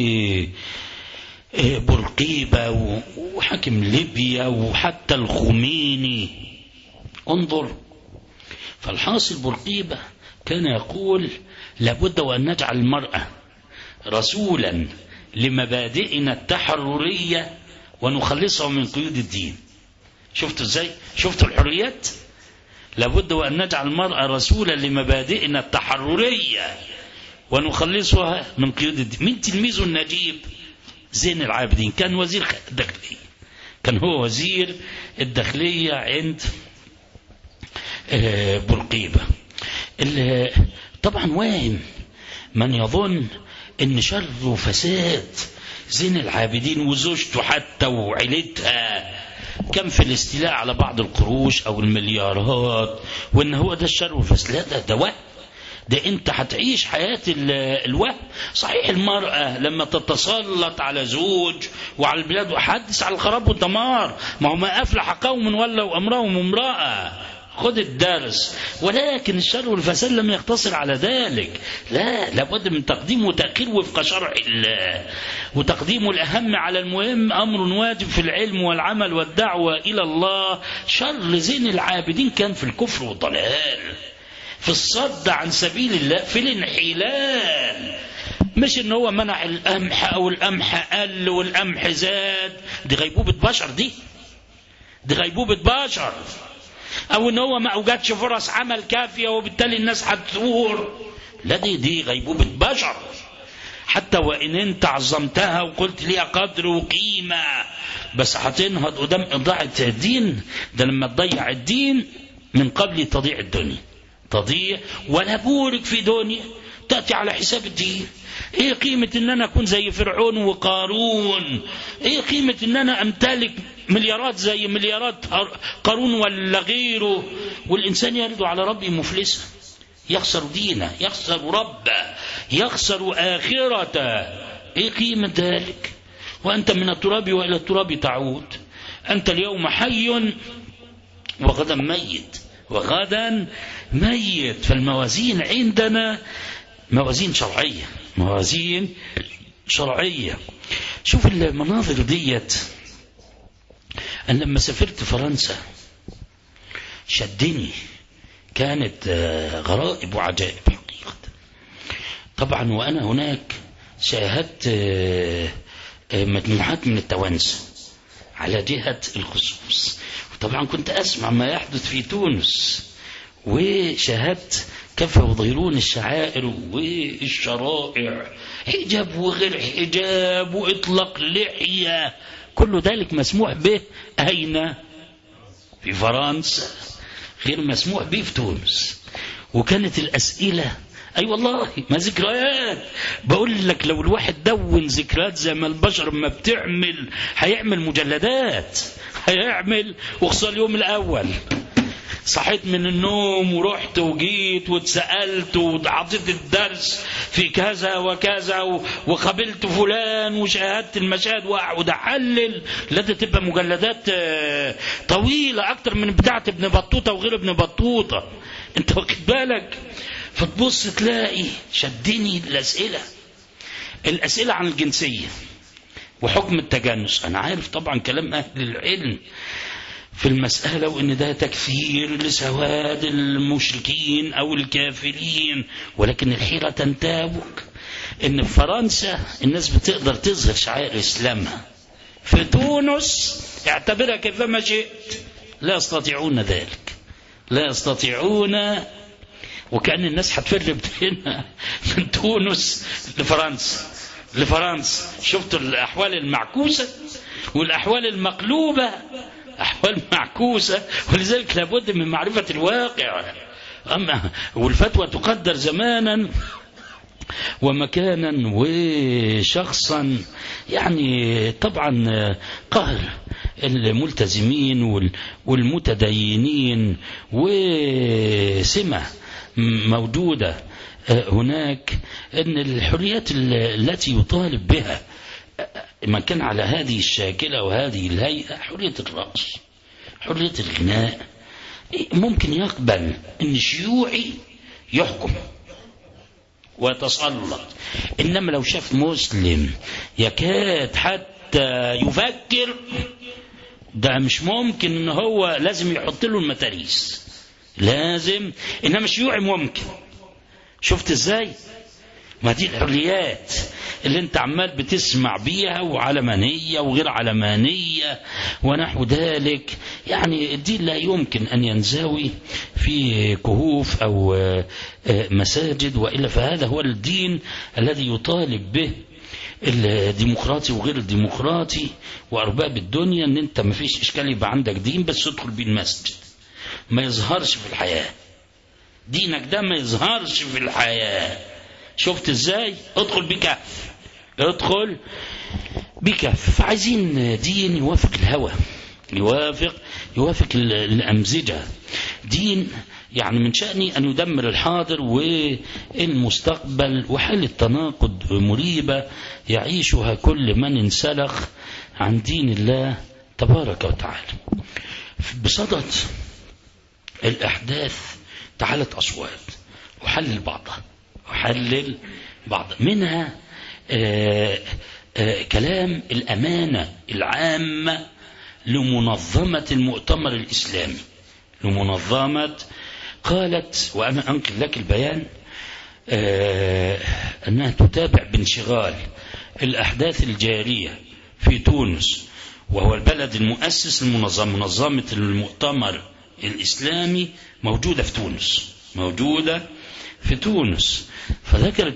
S3: برقيبة وحاكم ليبيا وحتى الخميني انظر فالحاصل برقيبة كان يقول لابد وأن نجعل المرأة رسولا لمبادئنا التحررية ونخلصها من قيود الدين شفتوا ازاي شفتوا الحريات لابد وأن نجعل المرأة رسولا لمبادئنا التحررية ونخلصها من قيود الدين من تلميذه النجيب زين العابدين كان وزير الداخلية كان هو وزير الداخلية عند برقيبة طبعا واهم من يظن ان شر وفساد زين العابدين وزوجته حتى وعيلتها كم في الاستيلاء على بعض القروش او المليارات وان هو ده الشر والفساد لا ده ده وهم ده انت هتعيش حياة الوهم صحيح المرأة لما تتسلط على زوج وعلى البلاد وحدث على الخراب والدمار ما هو ما أفلح قوم ولوا أمرهم امرأة خد الدرس ولكن الشر والفساد لم يقتصر على ذلك لا لابد من تقديم وتأخير وفق شرع الله وتقديم الأهم على المهم أمر واجب في العلم والعمل والدعوة إلى الله شر زين العابدين كان في الكفر والضلال في الصد عن سبيل الله في الانحلال مش ان هو منع القمح او القمح قل والقمح زاد دي غيبوبة بشر دي دي غيبوبة بشر او ان هو ما اوجدش فرص عمل كافية وبالتالي الناس هتثور لا دي دي غيبوبة بشر حتى وان انت عظمتها وقلت ليها قدر وقيمة بس هتنهض قدام اضاعة الدين ده لما تضيع الدين من قبل تضيع الدنيا تضيع ولا بورك في دنيا تأتي على حساب الدين ايه قيمة ان انا اكون زي فرعون وقارون ايه قيمة ان انا امتلك مليارات زي مليارات قارون ولا غيره والانسان يرد على ربي مفلسا يخسر دينه يخسر ربه يخسر اخرته ايه قيمة ذلك وانت من التراب والى التراب تعود انت اليوم حي وغدا ميت وغدا ميت فالموازين عندنا موازين شرعية موازين شرعية شوف المناظر ديت أنا لما سافرت فرنسا شدني كانت غرائب وعجائب حقيقة طبعا وأنا هناك شاهدت مجموعات من التوانسة على جهة الخصوص طبعا كنت أسمع ما يحدث في تونس وشاهدت كيف يظهرون الشعائر والشرائع حجاب وغير حجاب وإطلاق لحية كل ذلك مسموح به أين في فرنسا غير مسموح به في تونس وكانت الأسئلة أي أيوة والله ما ذكريات بقول لك لو الواحد دون ذكريات زي ما البشر ما بتعمل هيعمل مجلدات هيعمل وخصوصا اليوم الأول صحيت من النوم ورحت وجيت واتسألت وعطيت الدرس في كذا وكذا وقابلت فلان وشاهدت المشاهد واقعد احلل لازم تبقى مجلدات طويلة أكتر من بتاعة ابن بطوطة وغير ابن بطوطة أنت واخد بالك فتبص تلاقي شدني الأسئلة الأسئلة عن الجنسية وحكم التجنس أنا عارف طبعا كلام أهل العلم في المسألة وإن ده تكفير لسواد المشركين أو الكافرين ولكن الحيرة تنتابك إن في فرنسا الناس بتقدر تظهر شعائر إسلامها في تونس اعتبرها كيفما شئت لا يستطيعون ذلك لا يستطيعون وكأن الناس هتفر بينا من تونس لفرنسا لفرنسا شفتوا الأحوال المعكوسة والأحوال المقلوبة أحوال معكوسة ولذلك لابد من معرفة الواقع أما والفتوى تقدر زمانا ومكانا وشخصا يعني طبعا قهر الملتزمين والمتدينين وسمة موجودة هناك أن الحريات التي يطالب بها من كان على هذه الشاكلة وهذه الهيئة حرية الرأس حرية الغناء ممكن يقبل أن شيوعي يحكم ويتسلط إنما لو شاف مسلم يكاد حتى يفكر ده مش ممكن ان هو لازم يحط له المتاريس لازم انما شيوعي ممكن شفت ازاي ما دي الحريات اللي انت عمال بتسمع بيها وعلمانية وغير علمانية ونحو ذلك يعني الدين لا يمكن أن ينزوي في كهوف أو مساجد وإلا فهذا هو الدين الذي يطالب به الديمقراطي وغير الديمقراطي وأرباب الدنيا أن أنت ما فيش إشكال يبقى عندك دين بس تدخل بيه المسجد ما يظهرش في الحياة دينك ده ما يظهرش في الحياة شفت ازاي ادخل بكهف ادخل بكهف فعايزين دين يوافق الهوى يوافق يوافق الأمزجة دين يعني من شأني أن يدمر الحاضر والمستقبل وحالة تناقض مريبة يعيشها كل من انسلخ عن دين الله تبارك وتعالى بصدد الأحداث تعالت أصوات وحلل بعضها وحلل بعض منها آآ آآ كلام الأمانة العامة لمنظمة المؤتمر الإسلامي لمنظمة قالت وأنا أنقل لك البيان أنها تتابع بانشغال الأحداث الجارية في تونس وهو البلد المؤسس للمنظمة منظمة المؤتمر الإسلامي موجودة في تونس موجودة في تونس فذكرت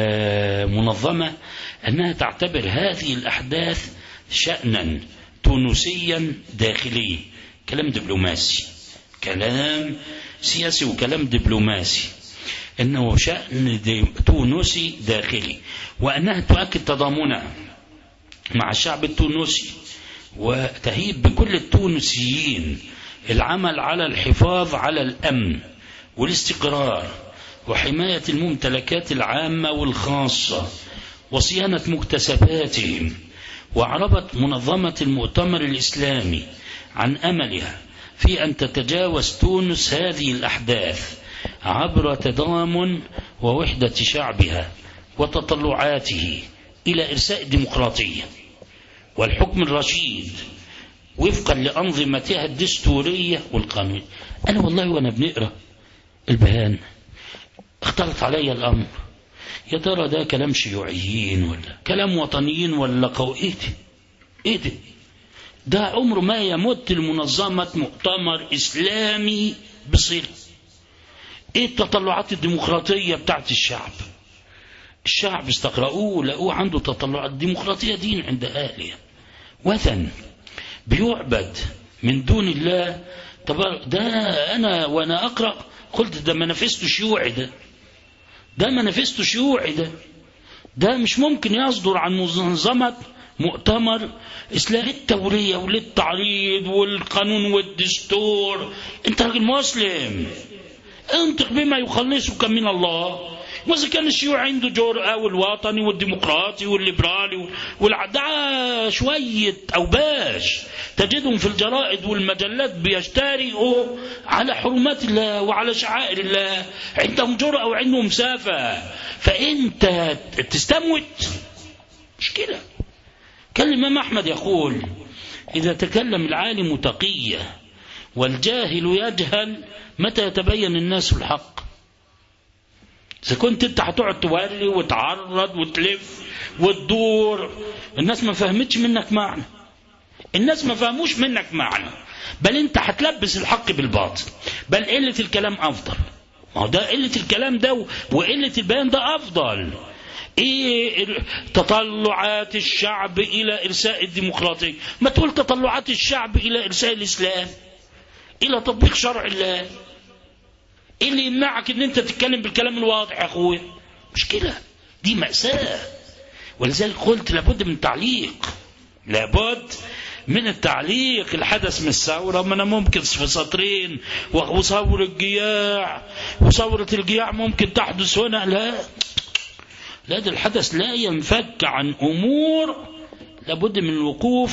S3: المنظمة أنها تعتبر هذه الأحداث شأنا تونسيا داخلي كلام دبلوماسي كلام سياسي وكلام دبلوماسي أنه شأن تونسي داخلي وأنها تؤكد تضامنها مع الشعب التونسي وتهيب بكل التونسيين العمل على الحفاظ على الأمن والاستقرار وحماية الممتلكات العامة والخاصة وصيانة مكتسباتهم وأعربت منظمة المؤتمر الإسلامي عن أملها في أن تتجاوز تونس هذه الأحداث عبر تضامن ووحدة شعبها وتطلعاته إلى إرساء الديمقراطية والحكم الرشيد وفقا لأنظمتها الدستورية والقانونية أنا والله وأنا بنقرأ البيان اختلط علي الأمر يا ترى ده كلام شيوعيين ولا كلام وطنيين ولا قو ايه ده ايه ده ده عمره ما يمت لمنظمة مؤتمر إسلامي بصلة ايه التطلعات الديمقراطية بتاعت الشعب الشعب استقرأوه لقوه عنده تطلعات الديمقراطية دين عند أهلها وثن بيعبد من دون الله طب ده أنا وأنا أقرأ قلت ده منافسته شيوعي ده ده منافسته شيوعي ده ده مش ممكن يصدر عن منظمة مؤتمر إسلامي التورية وللتعريض والقانون والدستور أنت راجل مسلم انطق بما يخلصك من الله وإذا كان الشيوعي عنده جرأة والوطني والديمقراطي والليبرالي والعداء شوية أوباش تجدهم في الجرائد والمجلات بيجترئوا على حرمات الله وعلى شعائر الله عندهم جرأة وعندهم مسافة فأنت تستموت مشكلة كان الإمام أحمد يقول إذا تكلم العالم تقية والجاهل يجهل متى يتبين الناس الحق إذا كنت أنت هتقعد توري وتعرض وتلف وتدور الناس ما فهمتش منك معنى الناس ما فهموش منك معنى بل أنت هتلبس الحق بالباطل بل قلة الكلام أفضل ما هو ده قلة الكلام ده وقلة البيان ده أفضل ايه تطلعات الشعب الى ارساء الديمقراطيه ما تقول تطلعات الشعب الى ارساء الاسلام الى تطبيق شرع الله ايه اللي يمنعك ان انت تتكلم بالكلام الواضح يا اخويا مشكله دي ماساه ولذلك قلت لابد من تعليق لابد من التعليق الحدث من الثورة ما أنا ممكن في سطرين وثورة الجياع وثورة الجياع ممكن تحدث هنا لا لا ده الحدث لا ينفك عن أمور لابد من الوقوف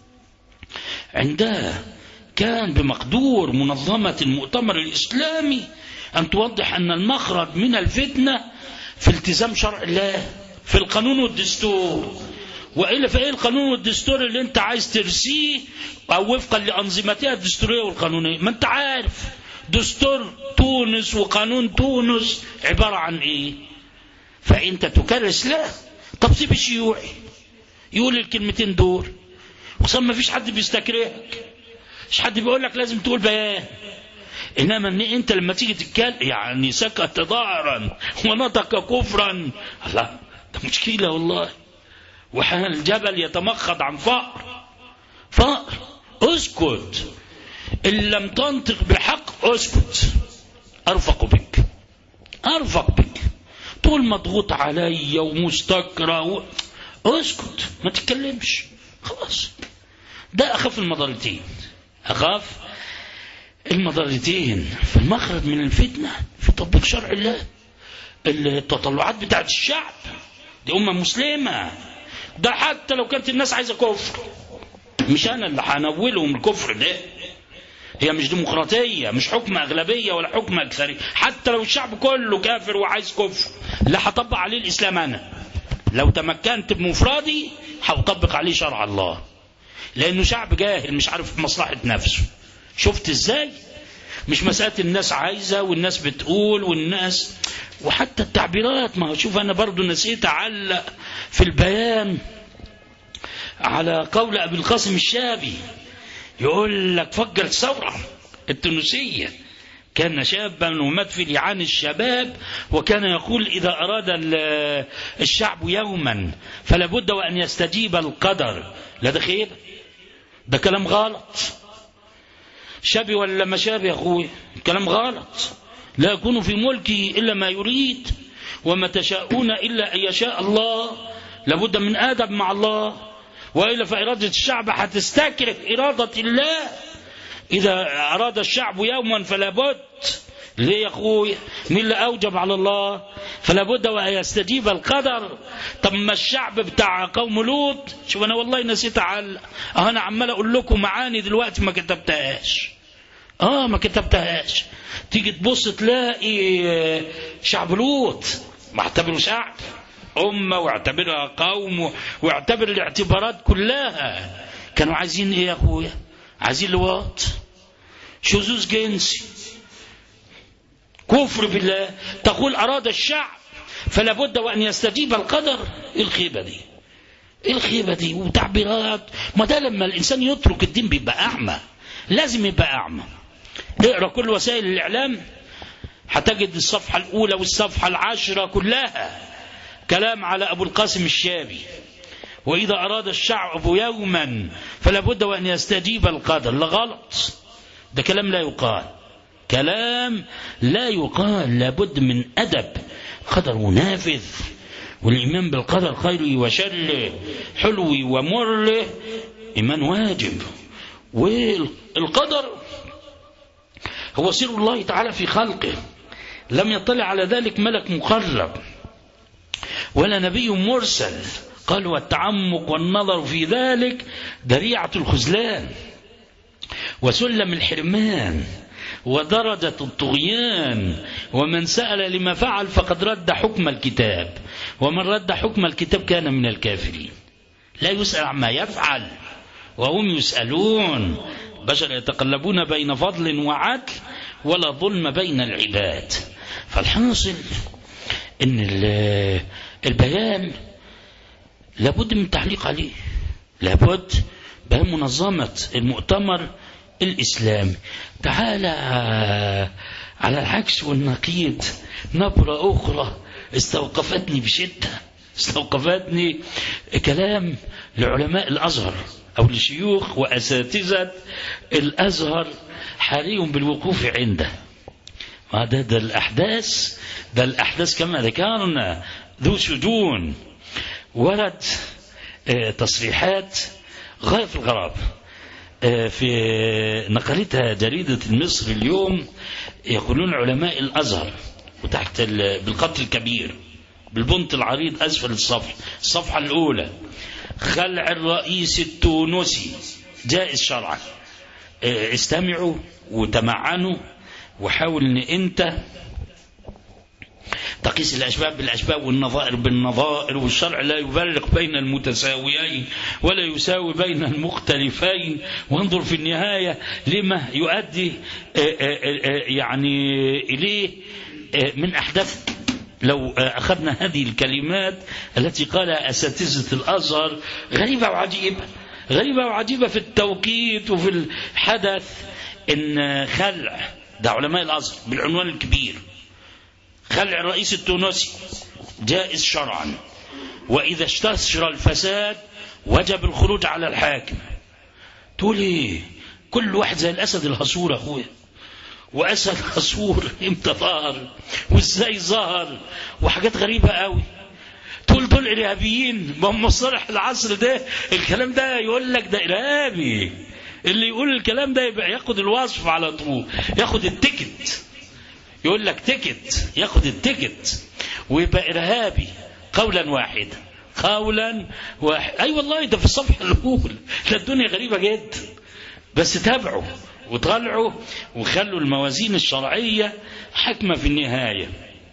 S3: عندها كان بمقدور منظمة المؤتمر الإسلامي أن توضح أن المخرج من الفتنة في التزام شرع الله في القانون والدستور وإلا في إيه القانون والدستور اللي أنت عايز ترسيه أو وفقا لأنظمتها الدستورية والقانونية ما أنت عارف دستور تونس وقانون تونس عبارة عن إيه فأنت تكرس لا طب سيب الشيوعي يقول الكلمتين دول خصوصا ما فيش حد بيستكرهك مش حد بيقول لك لازم تقول بيان انما ان انت لما تيجي تتكلم يعني سكت ظهرا ونطق كفرا الله ده مشكله والله وحال الجبل يتمخض عن فقر فقر اسكت ان لم تنطق بحق اسكت ارفق بك ارفق بك طول مضغوط عليا ومستكره و... اسكت ما تتكلمش خلاص ده اخاف المضارتين اخاف المضارتين في المخرج من الفتنه في تطبيق شرع الله التطلعات بتاعت الشعب دي امه مسلمه ده حتى لو كانت الناس عايزه كفر مش انا اللي هنولهم الكفر ده هي مش ديمقراطية مش حكم أغلبية ولا حكم أكثرية حتى لو الشعب كله كافر وعايز كفر لا هطبق عليه الإسلام أنا لو تمكنت بمفردي هطبق عليه شرع الله لأنه شعب جاهل مش عارف مصلحة نفسه شفت إزاي مش مسألة الناس عايزة والناس بتقول والناس وحتى التعبيرات ما هو شوف أنا برضو نسيت أعلق في البيان على قول أبي القاسم الشابي يقول لك فجر الثورة التونسية كان شابا ومات في لعان الشباب وكان يقول إذا أراد الشعب يوما فلا بد وأن يستجيب القدر لا ده خير ده كلام غلط شابي ولا ما شابي يا أخوي كلام غلط لا يكون في ملكه إلا ما يريد وما تشاءون إلا أن يشاء الله لابد من آدب مع الله وإلا فإرادة الشعب هتستكرف إرادة الله إذا أراد الشعب يوما فلا بد ليه يا أخوي مين اللي أوجب على الله فلا بد وأن يستجيب القدر طب ما الشعب بتاع قوم لوط شوف أنا والله نسيت أعلق أه أنا عمال أقول لكم معاني دلوقتي ما كتبتهاش اه ما كتبتهاش تيجي تبص تلاقي شعب لوط معتبره شعب أمة واعتبرها قوم واعتبر الاعتبارات كلها كانوا عايزين ايه يا اخويا عايزين لواط شذوذ جنسي كفر بالله تقول أراد الشعب فلا بد وأن يستجيب القدر إيه الخيبة دي إيه الخيبة دي وتعبيرات ما ده لما الإنسان يترك الدين بيبقى أعمى لازم يبقى أعمى اقرأ كل وسائل الإعلام هتجد الصفحة الأولى والصفحة العاشرة كلها كلام على أبو القاسم الشابي وإذا أراد الشعب يوما فلا بد وأن يستجيب القدر لا غلط ده كلام لا يقال كلام لا يقال لابد من أدب قدر منافذ والإيمان بالقدر خيره وشره حلوه ومره إيمان واجب والقدر هو سر الله تعالى في خلقه لم يطلع على ذلك ملك مقرب ولا نبي مرسل قال والتعمق والنظر في ذلك ذريعة الخذلان وسلم الحرمان ودرجة الطغيان ومن سأل لما فعل فقد رد حكم الكتاب ومن رد حكم الكتاب كان من الكافرين لا يسأل عما يفعل وهم يسألون بشر يتقلبون بين فضل وعدل ولا ظلم بين العباد فالحاصل ان البيان لابد من التعليق عليه لابد بيان منظمة المؤتمر الإسلامي تعالى على العكس والنقيض نبرة أخرى استوقفتني بشدة استوقفتني كلام لعلماء الأزهر أو لشيوخ وأساتذة الأزهر حري بالوقوف عنده ده, ده الأحداث ده الأحداث كما ذكرنا ذو شجون ورد تصريحات غاية في الغراب في نقلتها جريدة المصر اليوم يقولون علماء الأزهر وتحت بالخط الكبير بالبنط العريض أسفل الصفحة الصفحة الأولى خلع الرئيس التونسي جائز شرعا استمعوا وتمعنوا وحاول ان انت تقيس الأسباب بالأسباب والنظائر بالنظائر والشرع لا يفرق بين المتساويين ولا يساوي بين المختلفين وانظر في النهاية لما يؤدي يعني إليه من أحداث لو أخذنا هذه الكلمات التي قالها أساتذة الأزهر غريبة وعجيبة غريبة وعجيبة في التوقيت وفي الحدث إن خلع ده علماء الأزهر بالعنوان الكبير خلع الرئيس التونسي جائز شرعا وإذا استشرى الفساد وجب الخروج على الحاكم تقول ايه كل واحد زي الأسد الهصور أخويا وأسد هصور امتى ظهر وازاي ظهر وحاجات غريبة قوي تقول دول إرهابيين ما هم مصطلح العصر ده الكلام ده يقول لك ده إرهابي اللي يقول الكلام ده يبقى ياخد الوصف على طول ياخد التيكت يقول لك تيكت ياخد التيكت ويبقى إرهابي قولا واحدا قولا واحد أي أيوة والله ده في الصفحة الأولى ده الدنيا غريبة جدا بس تابعوا وطلعوا وخلوا الموازين الشرعية حكمة في النهاية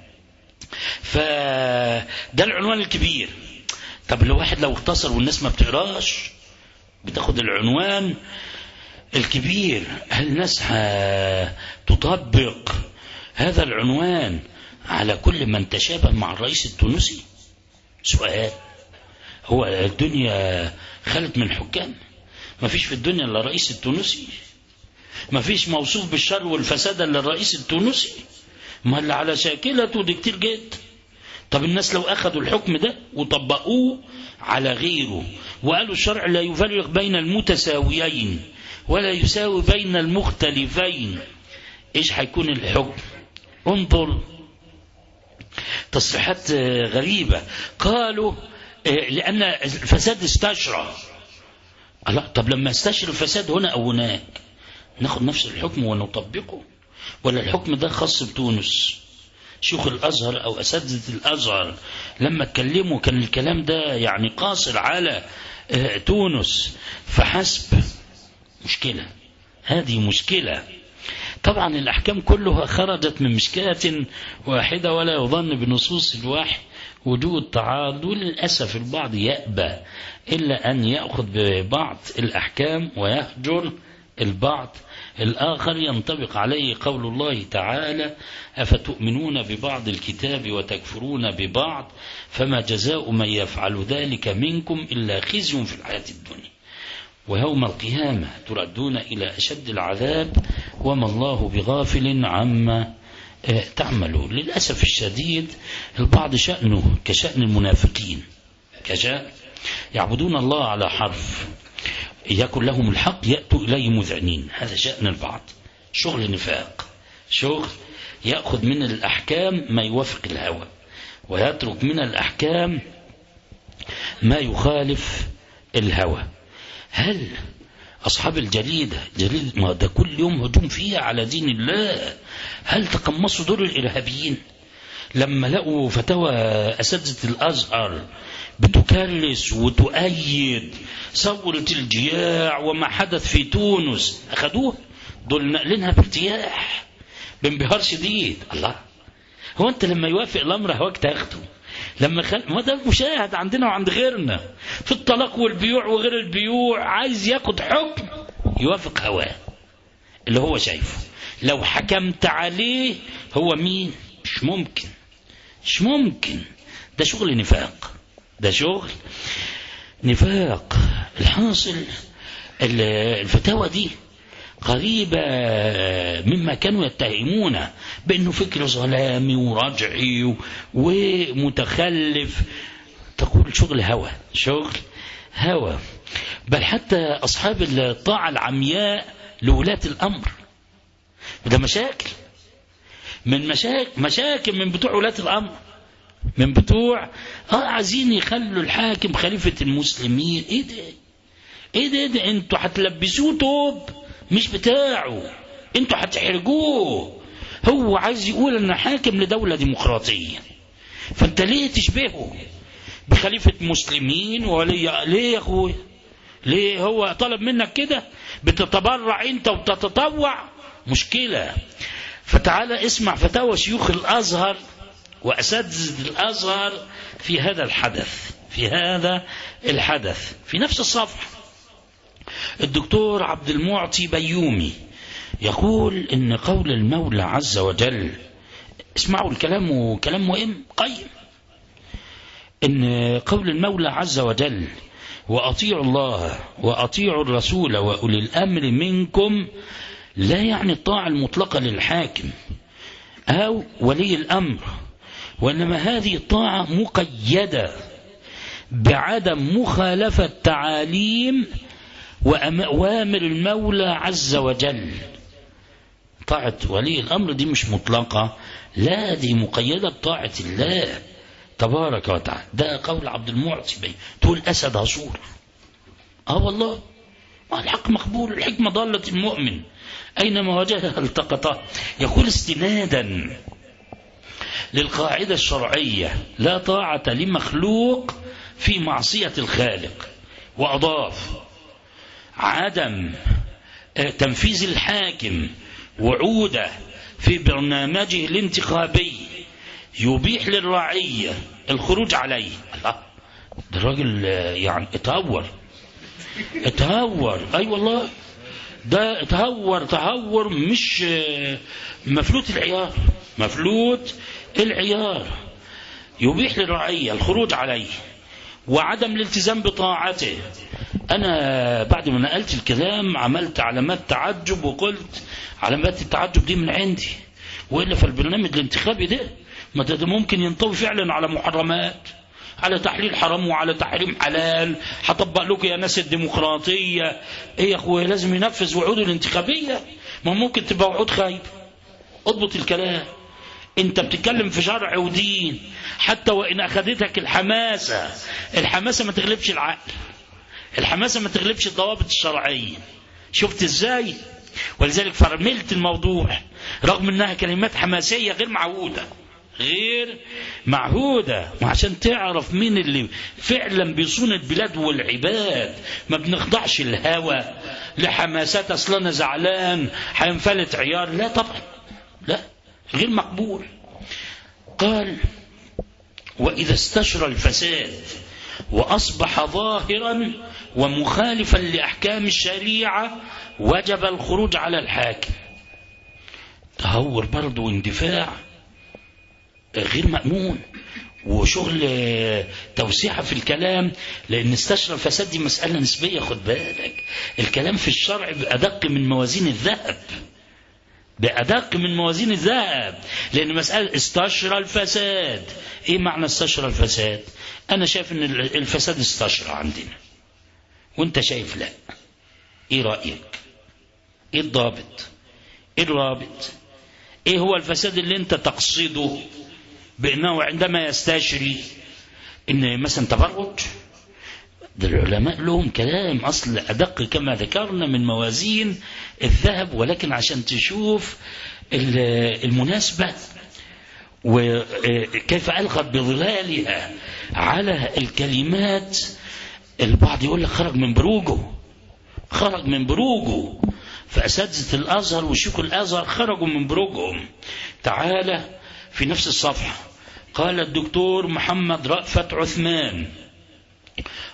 S3: فده العنوان الكبير طب لو واحد لو اختصر والناس ما بتقراش بتاخد العنوان الكبير هل الناس تطبق هذا العنوان على كل من تشابه مع الرئيس التونسي سؤال هو الدنيا خلت من حكام ما فيش في الدنيا الا الرئيس التونسي ما فيش موصوف بالشر والفساد الا الرئيس التونسي ما اللي على شاكلته دي كتير جدا طب الناس لو اخذوا الحكم ده وطبقوه على غيره وقالوا الشرع لا يفرق بين المتساويين ولا يساوي بين المختلفين ايش هيكون الحكم انظر تصريحات غريبة قالوا لأن الفساد استشرى لا طب لما استشرى الفساد هنا أو هناك ناخد نفس الحكم ونطبقه ولا الحكم ده خاص بتونس شيوخ الأزهر أو أساتذة الأزهر لما اتكلموا كان الكلام ده يعني قاصر على تونس فحسب مشكلة هذه مشكلة طبعا الأحكام كلها خرجت من مشكلة واحدة ولا يظن بنصوص الوحي وجود تعارض وللأسف البعض يأبى إلا أن يأخذ ببعض الأحكام ويهجر البعض الآخر ينطبق عليه قول الله تعالى أفتؤمنون ببعض الكتاب وتكفرون ببعض فما جزاء من يفعل ذلك منكم إلا خزي في الحياة الدنيا ويوم القيامة تردون إلى أشد العذاب وما الله بغافل عما تعملون للأسف الشديد البعض شأنه كشأن المنافقين كشأن يعبدون الله على حرف يكن لهم الحق يأتوا إليه مذعنين هذا شأن البعض شغل نفاق شغل يأخذ من الأحكام ما يوافق الهوى ويترك من الأحكام ما يخالف الهوى هل أصحاب الجريدة جريدة ما ده كل يوم هجوم فيها على دين الله هل تقمصوا دور الإرهابيين لما لقوا فتاوى أساتذة الأزهر بتكرس وتؤيد ثورة الجياع وما حدث في تونس أخذوه دول نقلينها بارتياح بانبهار شديد الله هو أنت لما يوافق الأمر هواك تاخده لما خل... ما ده المشاهد عندنا وعند غيرنا في الطلاق والبيوع وغير البيوع عايز ياخد حكم يوافق هواه اللي هو شايفه لو حكمت عليه هو مين مش ممكن مش ممكن ده شغل نفاق ده شغل نفاق الحاصل الفتاوى دي قريبة مما كانوا يتهمون بأنه فكر ظلامي ورجعي ومتخلف تقول شغل هوى شغل هوى بل حتى أصحاب الطاعة العمياء لولاة الأمر ده مشاكل من مشاكل مشاكل من بتوع ولاة الأمر من بتوع اه عايزين يخلوا الحاكم خليفة المسلمين ايه ده ايه ده, إيه ده انتوا هتلبسوه توب مش بتاعه انتوا هتحرجوه هو عايز يقول ان حاكم لدولة ديمقراطية فانت ليه تشبهه بخليفة مسلمين ولي ليه يا اخويا ليه هو طلب منك كده بتتبرع انت وتتطوع مشكلة فتعالى اسمع فتاوى شيوخ الازهر واساتذة الازهر في هذا الحدث في هذا الحدث في نفس الصفحة الدكتور عبد المعطي بيومي يقول ان قول المولى عز وجل اسمعوا الكلام وكلام مهم قيم ان قول المولى عز وجل واطيعوا الله واطيعوا الرسول واولي الامر منكم لا يعني الطاعه المطلقه للحاكم او ولي الامر وانما هذه الطاعه مقيده بعدم مخالفه تعاليم وأوامر المولى عز وجل طاعة ولي الأمر دي مش مطلقة لا دي مقيدة بطاعة الله تبارك وتعالى ده قول عبد المعطي بي تقول أسد هصور اه والله الحق مقبول الحكمة ضالة المؤمن أينما وجدها التقطها يقول استنادا للقاعدة الشرعية لا طاعة لمخلوق في معصية الخالق وأضاف عدم تنفيذ الحاكم وعوده في برنامجه الانتخابي يبيح للرعية الخروج عليه الله ده الراجل يعني اتهور اتهور اي أيوة والله ده اتهور تهور مش مفلوت العيار مفلوت العيار يبيح للرعية الخروج عليه وعدم الالتزام بطاعته أنا بعد ما نقلت الكلام عملت علامات تعجب وقلت علامات التعجب دي من عندي وإلا فالبرنامج الانتخابي ده ما ده ممكن ينطوي فعلا على محرمات على تحليل حرام وعلى تحريم حلال هطبق لكم يا ناس الديمقراطية ايه يا اخويا لازم ينفذ وعوده الانتخابية ما ممكن تبقى وعود خايب اضبط الكلام انت بتتكلم في شرع ودين حتى وان اخذتك الحماسة الحماسة ما تغلبش العقل الحماسة ما تغلبش الضوابط الشرعية شفت ازاي ولذلك فرملت الموضوع رغم انها كلمات حماسية غير معهودة غير معهودة وعشان تعرف مين اللي فعلا بيصون البلاد والعباد ما بنخضعش الهوى لحماسات اصلا انا زعلان هينفلت عيار لا طبعا لا غير مقبول قال وإذا استشرى الفساد وأصبح ظاهرا ومخالفا لأحكام الشريعة وجب الخروج على الحاكم تهور برضه واندفاع غير مأمون وشغل توسيعة في الكلام لأن استشرى الفساد دي مسألة نسبية خد بالك الكلام في الشرع بأدق من موازين الذهب بأدق من موازين الذهب لأن مسألة استشرى الفساد إيه معنى استشرى الفساد أنا شايف أن الفساد استشرى عندنا وأنت شايف لا إيه رأيك إيه الضابط إيه الرابط إيه هو الفساد اللي أنت تقصده بأنه عندما يستشري إن مثلا تبرج ده العلماء لهم كلام أصل أدق كما ذكرنا من موازين الذهب ولكن عشان تشوف المناسبة وكيف ألقت بظلالها على الكلمات البعض يقول لك خرج من بروجه خرج من بروجه فأساتذة الأزهر وشيوخ الأزهر خرجوا من بروجهم تعالى في نفس الصفحة قال الدكتور محمد رأفت عثمان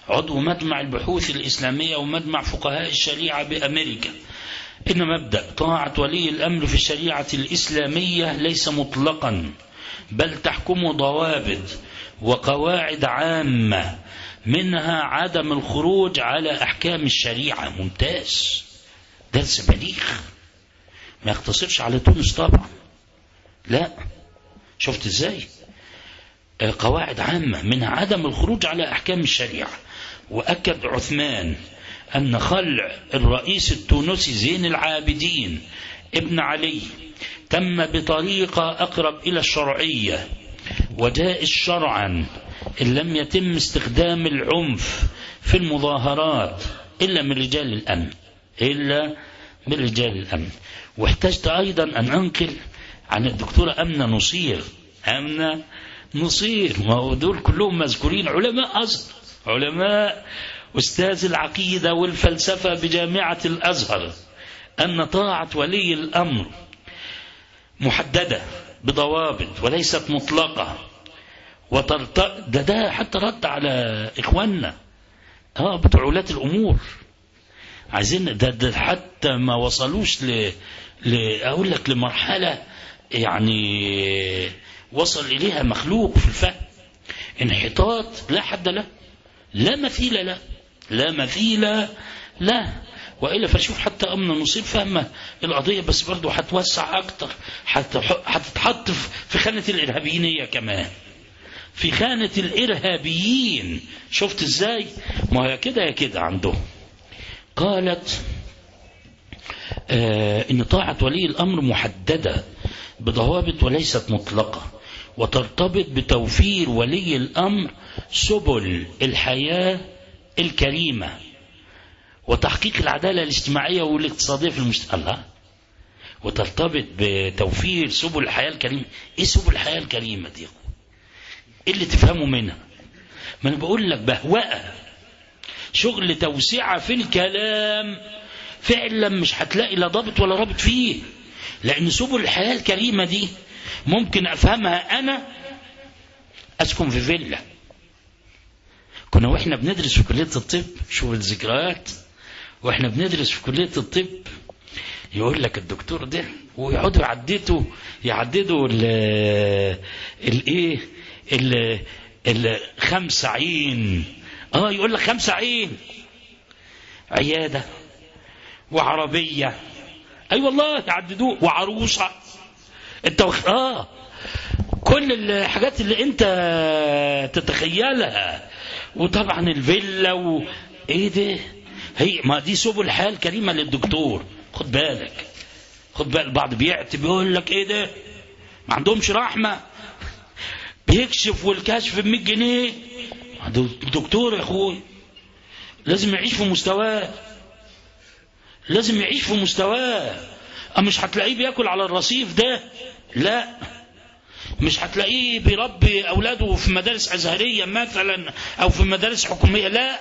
S3: عضو مجمع البحوث الإسلامية ومجمع فقهاء الشريعة بأمريكا إن مبدأ طاعة ولي الأمر في الشريعة الإسلامية ليس مطلقا بل تحكم ضوابط وقواعد عامة منها عدم الخروج على أحكام الشريعة ممتاز درس بليغ ما يقتصرش على تونس طبعا لا شفت ازاي آه، قواعد عامة منها عدم الخروج على أحكام الشريعة وأكد عثمان أن خلع الرئيس التونسي زين العابدين ابن علي تم بطريقة أقرب إلى الشرعية وجائز شرعا إن لم يتم استخدام العنف في المظاهرات إلا من رجال الأمن إلا من رجال الأمن واحتجت أيضا أن أنقل عن الدكتورة أمنة نصير أمنة نصير ما هو دول كلهم مذكورين علماء أزهر علماء أستاذ العقيدة والفلسفة بجامعة الأزهر أن طاعة ولي الأمر محددة بضوابط وليست مطلقة وترت... ده ده حتى رد على إخواننا اه بتوع ولاة الأمور عايزين ده, ده حتى ما وصلوش ل... ل... أقول لك لمرحلة يعني وصل إليها مخلوق في الفهم انحطاط لا حد له لا مثيل له لا مثيل له وإلا فشوف حتى أمن نصيب فاهمة القضية بس برضه هتوسع أكتر هتتحط في خانة الإرهابيين كمان في خانة الإرهابيين شفت إزاي ما هي كده يا كده عندهم قالت آه إن طاعة ولي الأمر محددة بضوابط وليست مطلقة وترتبط بتوفير ولي الأمر سبل الحياة الكريمة وتحقيق العدالة الاجتماعية والاقتصادية في المجتمع الله وترتبط بتوفير سبل الحياة الكريمة ايه سبل الحياة الكريمة دي ايه اللي تفهموا منها ما انا بقول لك بهوأة شغل توسعة في الكلام فعلا مش هتلاقي لا ضابط ولا رابط فيه لأن سبل الحياة الكريمة دي ممكن أفهمها أنا أسكن في فيلا كنا واحنا بندرس في كلية الطب شوف الذكريات واحنا بندرس في كلية الطب يقول لك الدكتور ده ويقعدوا يعددوا يعددوا الايه ال الخمسة عين اه يقول لك خمسة عين عيادة وعربية اي أيوة والله يعددوه وعروسة انت وخ... اه كل الحاجات اللي انت تتخيلها وطبعا الفيلا و... ايه ده هي ما دي سبل الحياه الكريمه للدكتور خد بالك خد بالك البعض بيعتب يقول لك ايه ده ما عندهمش رحمه بيكشف والكشف ب 100 جنيه دكتور يا اخوي لازم يعيش في مستواه لازم يعيش في مستواه مش هتلاقيه بياكل على الرصيف ده لا مش هتلاقيه بيربي اولاده في مدارس ازهريه مثلا او في مدارس حكوميه لا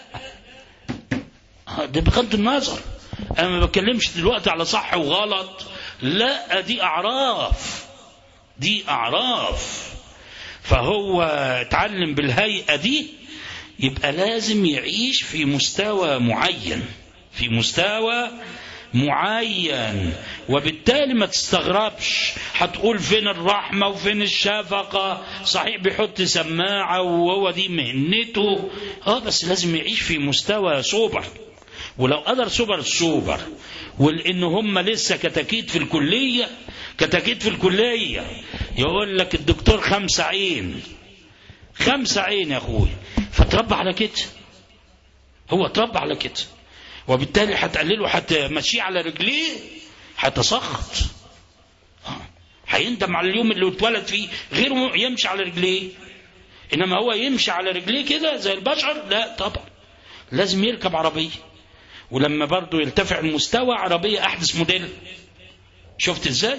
S3: ده بغض النظر انا ما بتكلمش دلوقتي على صح وغلط لا دي اعراف دي اعراف فهو اتعلم بالهيئه دي يبقى لازم يعيش في مستوى معين في مستوى معين وبالتالي ما تستغربش هتقول فين الرحمة وفين الشفقة صحيح بيحط سماعة وهو دي مهنته اه بس لازم يعيش في مستوى سوبر ولو قدر سوبر السوبر ولان هم لسه كتاكيت في الكلية كتاكيت في الكلية يقول لك الدكتور خمسة عين خمسة عين يا اخوي فتربى على كده هو تربى على كده وبالتالي هتقلله هتمشيه على رجليه هيتسخط هيندم على اليوم اللي اتولد فيه غيره يمشي على رجليه انما هو يمشي على رجليه كده زي البشر لا طبعا لازم يركب عربيه ولما برضه يرتفع المستوى عربيه احدث موديل شفت ازاي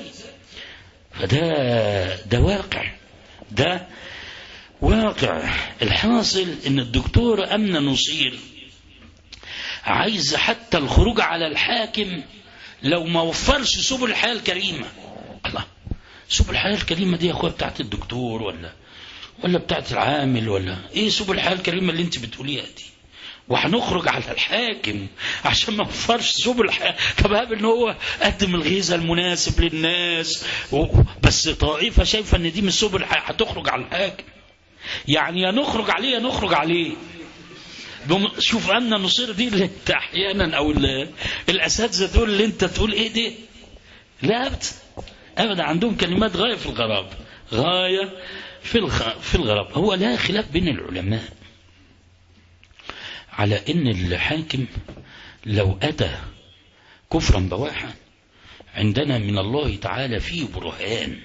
S3: فده ده واقع ده واقع الحاصل ان الدكتور امنه نصير عايز حتى الخروج على الحاكم لو ما وفرش سبل الحياة الكريمة الله سبل الحياة الكريمة دي يا أخويا بتاعت الدكتور ولا ولا بتاعت العامل ولا إيه سبل الحياة الكريمة اللي أنت بتقوليها دي وهنخرج على الحاكم عشان ما نوفرش سبل الحياة طب هاب ان هو قدم الغذاء المناسب للناس و... بس طائفة شايفة ان دي من سبل الحياة هتخرج على الحاكم يعني يا نخرج عليه يا نخرج عليه بم- شوف أن نصير دي اللي انت احيانا او ال- الاساتذه دول اللي انت تقول ايه دي لا ابدا ابدا عندهم كلمات غايه في الغرابه غايه في الغ... في الغرابه هو لا خلاف بين العلماء على ان الحاكم لو اتى كفرا بواحا عندنا من الله تعالى فيه برهان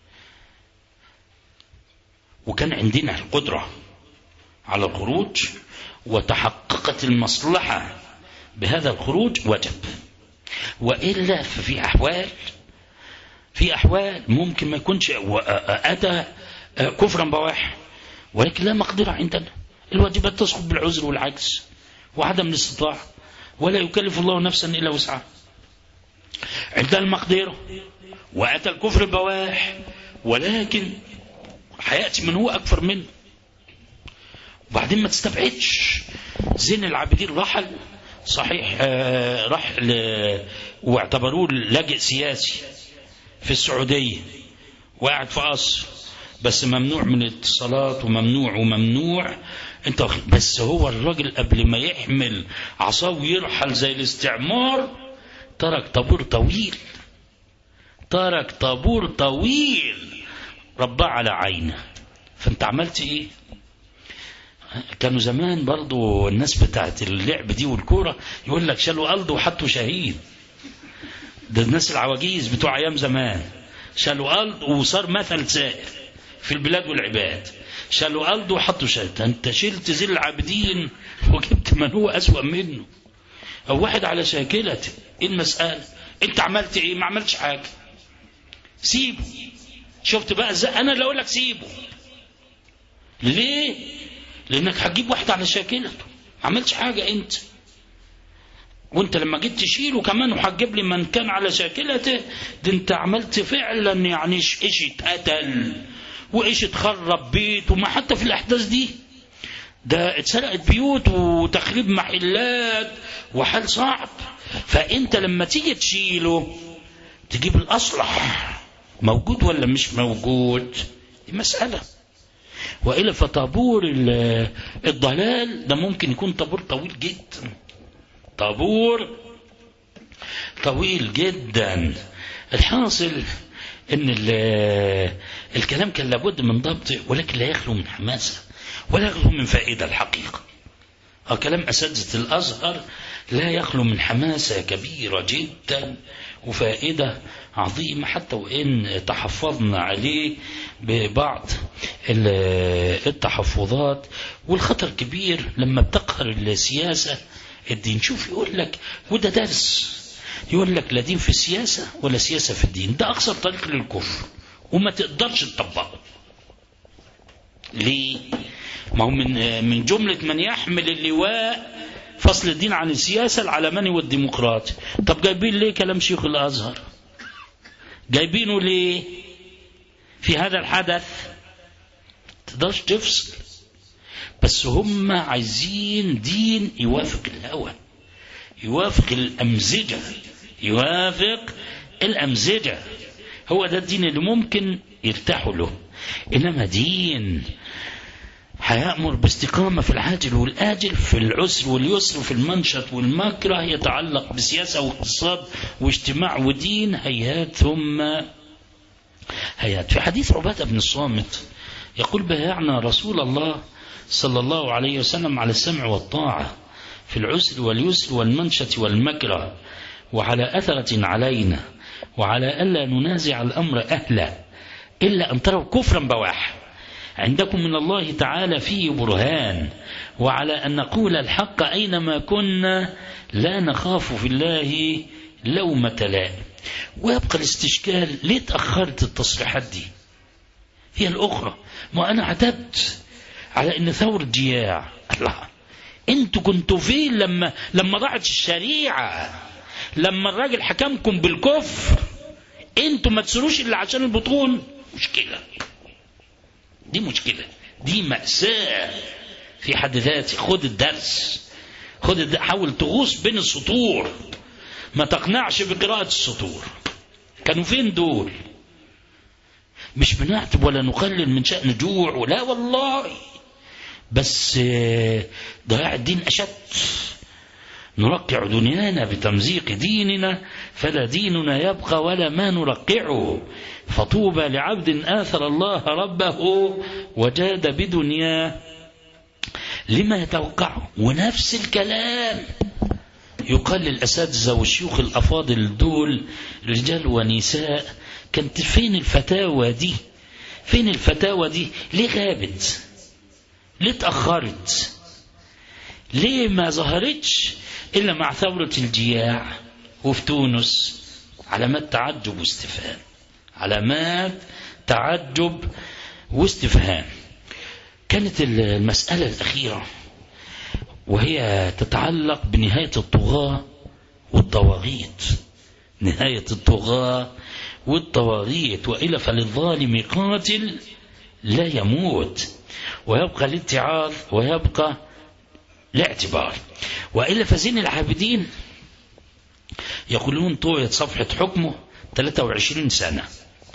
S3: وكان عندنا القدره على الخروج وتحققت المصلحة بهذا الخروج وجب وإلا ففي أحوال في أحوال ممكن ما يكونش و- أتى كفرا بواح ولكن لا مقدرة عندنا الواجبات تسقط بالعذر والعجز وعدم الاستطاعة ولا يكلف الله نفسا إلا وسعها عندنا المقدرة وأتى الكفر بواح ولكن هيأتي من هو أكثر منه وبعدين ما تستبعدش زين العابدين رحل صحيح آه، راح ل- واعتبروه لاجئ سياسي في السعودية وقاعد في قصر بس ممنوع من الاتصالات وممنوع وممنوع انت واخد- بس هو الراجل قبل ما يحمل عصاه ويرحل زي الاستعمار ترك طابور طويل ترك طابور طويل رباه على عينه فانت عملت ايه كانوا زمان برضو الناس بتاعت اللعب دي والكورة يقول لك شالوا أرض وحطوا شهيد ده الناس العواجيز بتوع أيام زمان شالوا أرض وصار مثل سائر في البلاد والعباد شالوا أرض وحطوا شهيد أنت شلت ذي العابدين وجبت من هو أسوأ منه أو واحد على شاكلته إيه المسألة أنت عملت إيه ما عملتش حاجة سيبه شفت بقى ازاي انا اللي اقول لك سيبه ليه لانك هتجيب واحد على شاكلته ما عملتش حاجه انت وانت لما جيت تشيله كمان وهتجيب لي من كان على شاكلته ده انت عملت فعلا يعني ايش ايش اتقتل وايش اتخرب بيت وما حتى في الاحداث دي ده اتسرقت بيوت وتخريب محلات وحال صعب فانت لما تيجي تشيله تجيب الاصلح موجود ولا مش موجود دي مساله وإلا فطابور ال- الضلال ده ممكن يكون طابور طويل جدا طابور طويل جدا الحاصل ان ال- الكلام كان لابد من ضبطه ولكن لا يخلو من حماسه ولا يخلو من فائده الحقيقه اه كلام اساتذه الازهر لا يخلو من حماسه كبيره جدا وفائده عظيمه حتى وان تحفظنا عليه ببعض ال- التحفظات والخطر كبير لما بتقهر السياسه الدين شوف يقول لك وده درس يقول لك لا دين في السياسه ولا سياسه في الدين ده اقصر طريق للكفر وما تقدرش تطبقه ليه ما هو من من جملة من يحمل اللواء فصل الدين عن السياسة العلماني والديمقراطي طب جايبين ليه كلام شيخ الأزهر جايبينه ليه في هذا الحدث تقدرش تفصل بس هم عايزين دين يوافق الهوى يوافق الأمزجة يوافق الأمزجة هو ده الدين اللي ممكن يرتاحوا له إنما دين هيأمر باستقامة في العاجل والآجل في العسر واليسر في المنشط والمكره يتعلق بسياسة واقتصاد واجتماع ودين هيهات ثم هيهات في حديث عبادة بن الصامت يقول بايعنا رسول الله صلى الله عليه وسلم على السمع والطاعة في العسر واليسر والمنشط والمكره وعلى أثرة علينا وعلى ألا ننازع الأمر أهله إلا أن تروا كفرا بواحا عندكم من الله تعالى فيه برهان وعلى أن نقول الحق أينما كنا لا نخاف في الله لومة لائم ويبقى الاستشكال ليه تأخرت التصريحات دي هي الأخرى ما أنا عتبت على أن ثورة جياع الله انتوا كنتوا فين لما لما ضاعت الشريعة لما الراجل حكمكم بالكفر انتوا ما تسروش الا عشان البطون مشكلة دي مشكلة دي مأساة في حد ذاته خد الدرس خد حاول تغوص بين السطور ما تقنعش بقراءة السطور كانوا فين دول مش بنعتب ولا نقلل من شأن جوع ولا والله بس ضياع الدين أشد نرقع دنيانا بتمزيق ديننا فلا ديننا يبقى ولا ما نرقعه فطوبى لعبد آثر الله ربه وجاد بدنياه لما يتوقعه ونفس الكلام يقال للأساتذة والشيوخ الأفاضل دول رجال ونساء كانت فين الفتاوى دي فين الفتاوى دي ليه غابت ليه اتأخرت ليه ما ظهرتش إلا مع ثورة الجياع وفي تونس علامات تعجب واستفهام علامات تعجب واستفهام كانت المسألة الأخيرة وهي تتعلق بنهاية الطغاة والطواغيت نهاية الطغاة والطواغيت وإلا فللظالم قاتل لا يموت ويبقى الاتعاظ ويبقى الاعتبار وإلا فزين العابدين يقولون طويت صفحة حكمه 23 سنة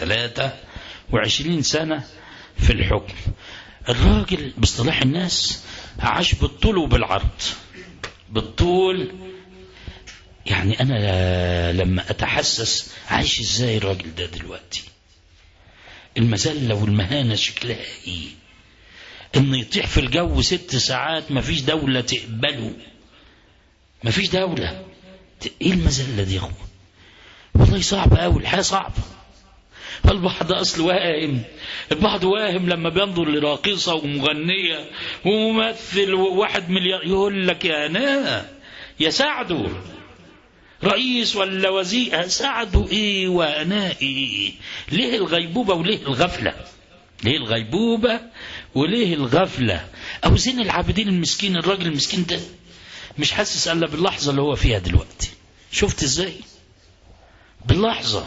S3: 23 سنة في الحكم الراجل باصطلاح الناس عاش بالطول وبالعرض بالطول يعني أنا لما أتحسس عايش إزاي الراجل ده دلوقتي المذلة والمهانة شكلها إيه إنه يطيح في الجو ست ساعات مفيش دولة تقبله مفيش دولة إيه المذلة دي يا أخوة والله صعب أوي الحياة صعبة البعض أصل واهم البعض واهم لما بينظر لراقصة ومغنية وممثل وواحد مليار يقول لك يا أنا يا سعده رئيس ولا وزير سعده ايه وانا ايه ليه الغيبوبة وليه الغفلة ليه الغيبوبة وليه الغفلة او زين العابدين المسكين الراجل المسكين ده مش حاسس الا باللحظة اللي هو فيها دلوقتي شفت ازاي باللحظة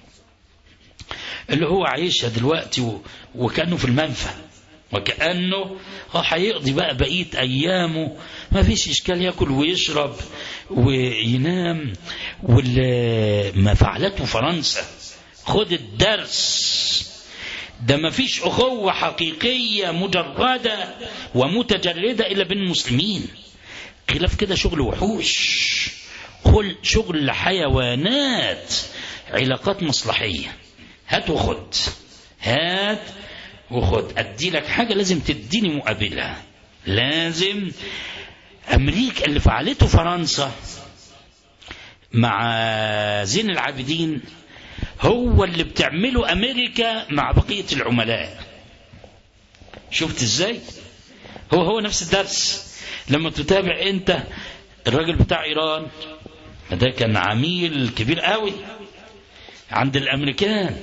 S3: اللي هو عايشها دلوقتي و... وكأنه في المنفى وكأنه هيقضي بقى بقية أيامه ما فيش إشكال يأكل ويشرب وينام ما فعلته فرنسا خد الدرس ده ما فيش أخوة حقيقية مجردة ومتجردة إلا بين المسلمين خلاف كده شغل وحوش قل شغل حيوانات علاقات مصلحية هات وخد هات وخد ادي لك حاجة لازم تديني مقابلها لازم امريكا اللي فعلته فرنسا مع زين العابدين هو اللي بتعمله امريكا مع بقية العملاء شفت ازاي هو هو نفس الدرس لما تتابع انت الراجل بتاع ايران ده كان عميل كبير قوي عند الامريكان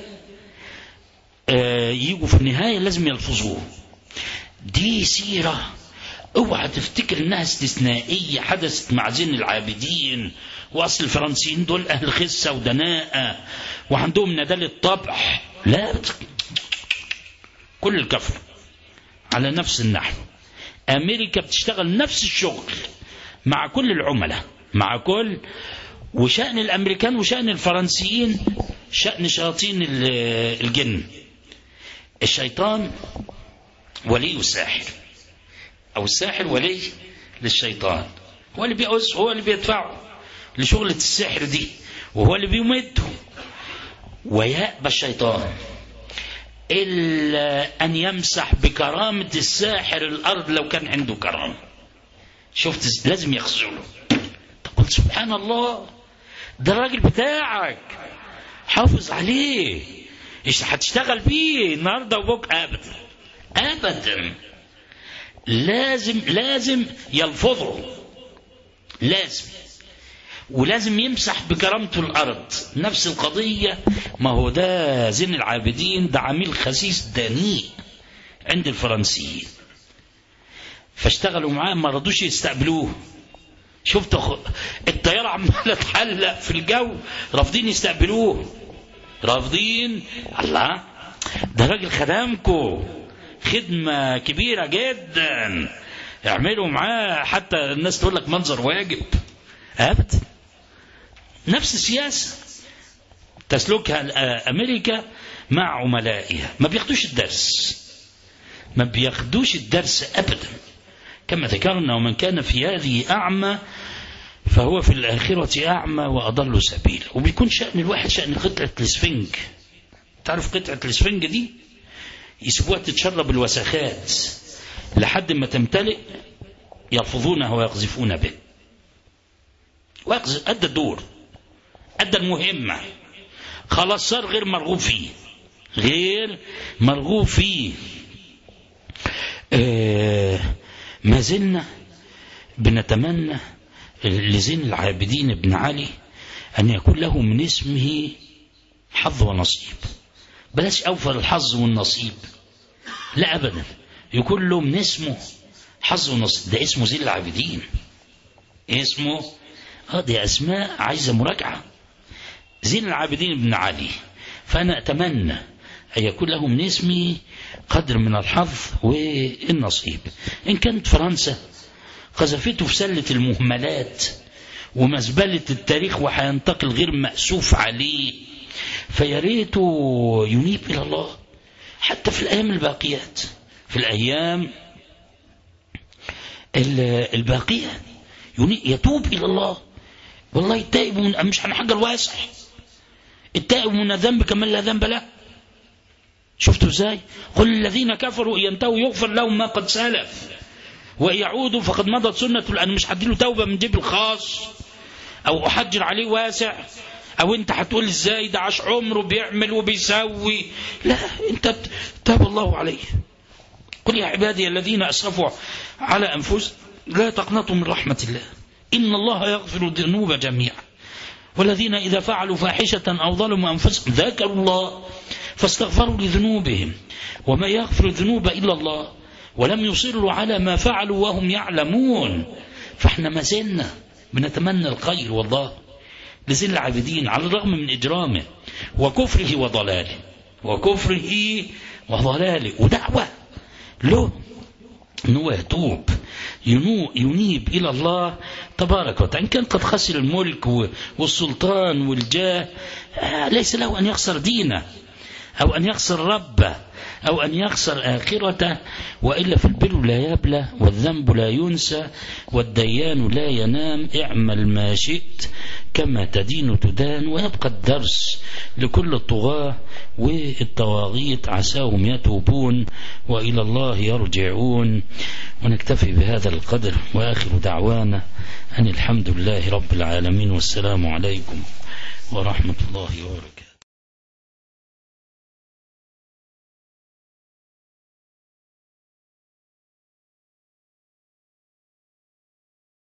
S3: آه يجوا في النهاية لازم يلفظوه دي سيرة اوعى تفتكر انها استثنائية حدثت مع زين العابدين واصل الفرنسيين دول اهل خسة ودناءة وعندهم ندالة طبع لا كل الكفر على نفس النحو امريكا بتشتغل نفس الشغل مع كل العملاء مع كل وشأن الامريكان وشأن الفرنسيين شأن شياطين الجن الشيطان ولي الساحر او الساحر ولي للشيطان هو اللي بيعوز هو اللي بيدفعه لشغلة السحر دي وهو اللي بيمده ويأبى الشيطان إلا أن يمسح بكرامة الساحر الأرض لو كان عنده كرامة شفت لازم يخزله تقول سبحان الله ده الراجل بتاعك حافظ عليه ايش هتشتغل بيه النهارده وبكره ابدا ابدا لازم لازم يلفظه لازم ولازم يمسح بكرامته الارض نفس القضيه ما هو ده زين العابدين ده عميل خسيس دنيء عند الفرنسيين فاشتغلوا معاه ما رضوش يستقبلوه شفت الطياره عماله تحلق في الجو رافضين يستقبلوه رافضين الله ده راجل خدامكو خدمة كبيرة جدا اعملوا معاه حتى الناس تقول لك منظر واجب ابدا نفس السياسه تسلكها امريكا مع عملائها ما بياخدوش الدرس ما بياخدوش الدرس ابدا كما ذكرنا ومن كان في هذه اعمى فهو في الآخرة أعمى وأضل سبيلا وبيكون شأن الواحد شأن قطعة الاسفنج تعرف قطعة الاسفنج دي يسيبوها تتشرب الوسخات لحد ما تمتلئ يرفضونها ويقذفون به ويقذف أدى الدور أدى المهمة خلاص صار غير مرغوب فيه غير مرغوب فيه آه ما زلنا بنتمنى لزين العابدين بن علي أن يكون له من اسمه حظ ونصيب بلاش أوفر الحظ والنصيب لا أبدا يكون له من اسمه حظ ونصيب ده اسمه زين العابدين اسمه اه دي أسماء عايزة مراجعة زين العابدين بن علي فأنا أتمنى أن يكون له من اسمه قدر من الحظ والنصيب إن كانت فرنسا قذفته في سلة المهملات ومزبلة التاريخ وهينتقل غير مأسوف عليه فيا ريته ينيب إلى الله حتى في الأيام الباقيات في الأيام الباقية يتوب إلى الله والله التائب من مش هنحجر واسع التائب من الذنب كمن لا ذنب له شفتوا ازاي قل الذين كفروا ينتهوا يغفر لهم ما قد سلف ويعودوا فقد مضت سنة أنا مش هديله توبة من جيب الخاص أو أحجر عليه واسع أو أنت هتقول إزاي ده عاش عمره بيعمل وبيسوي لا أنت تاب الله عليه قل يا عبادي الذين أسرفوا على أنفسهم لا تقنطوا من رحمة الله إن الله يغفر الذنوب جميعا والذين إذا فعلوا فاحشة أو ظلموا أنفسهم ذكروا الله فاستغفروا لذنوبهم وما يغفر الذنوب إلا الله ولم يصروا على ما فعلوا وهم يعلمون فاحنا ما زلنا بنتمنى الخير والله لزل العابدين على الرغم من إجرامه وكفره وضلاله وكفره وضلاله ودعوة له أنه يتوب ينيب إلى الله تبارك وتعالى إن كان قد خسر الملك والسلطان والجاه ليس له أن يخسر دينه أو أن يخسر ربه أو أن يخسر آخرته وإلا في البر لا يبلى والذنب لا ينسى والديان لا ينام اعمل ما شئت كما تدين تدان ويبقى الدرس لكل الطغاة والطواغيت عساهم يتوبون وإلى الله يرجعون ونكتفي بهذا القدر وآخر دعوانا أن الحمد لله رب العالمين والسلام عليكم ورحمة الله وبركاته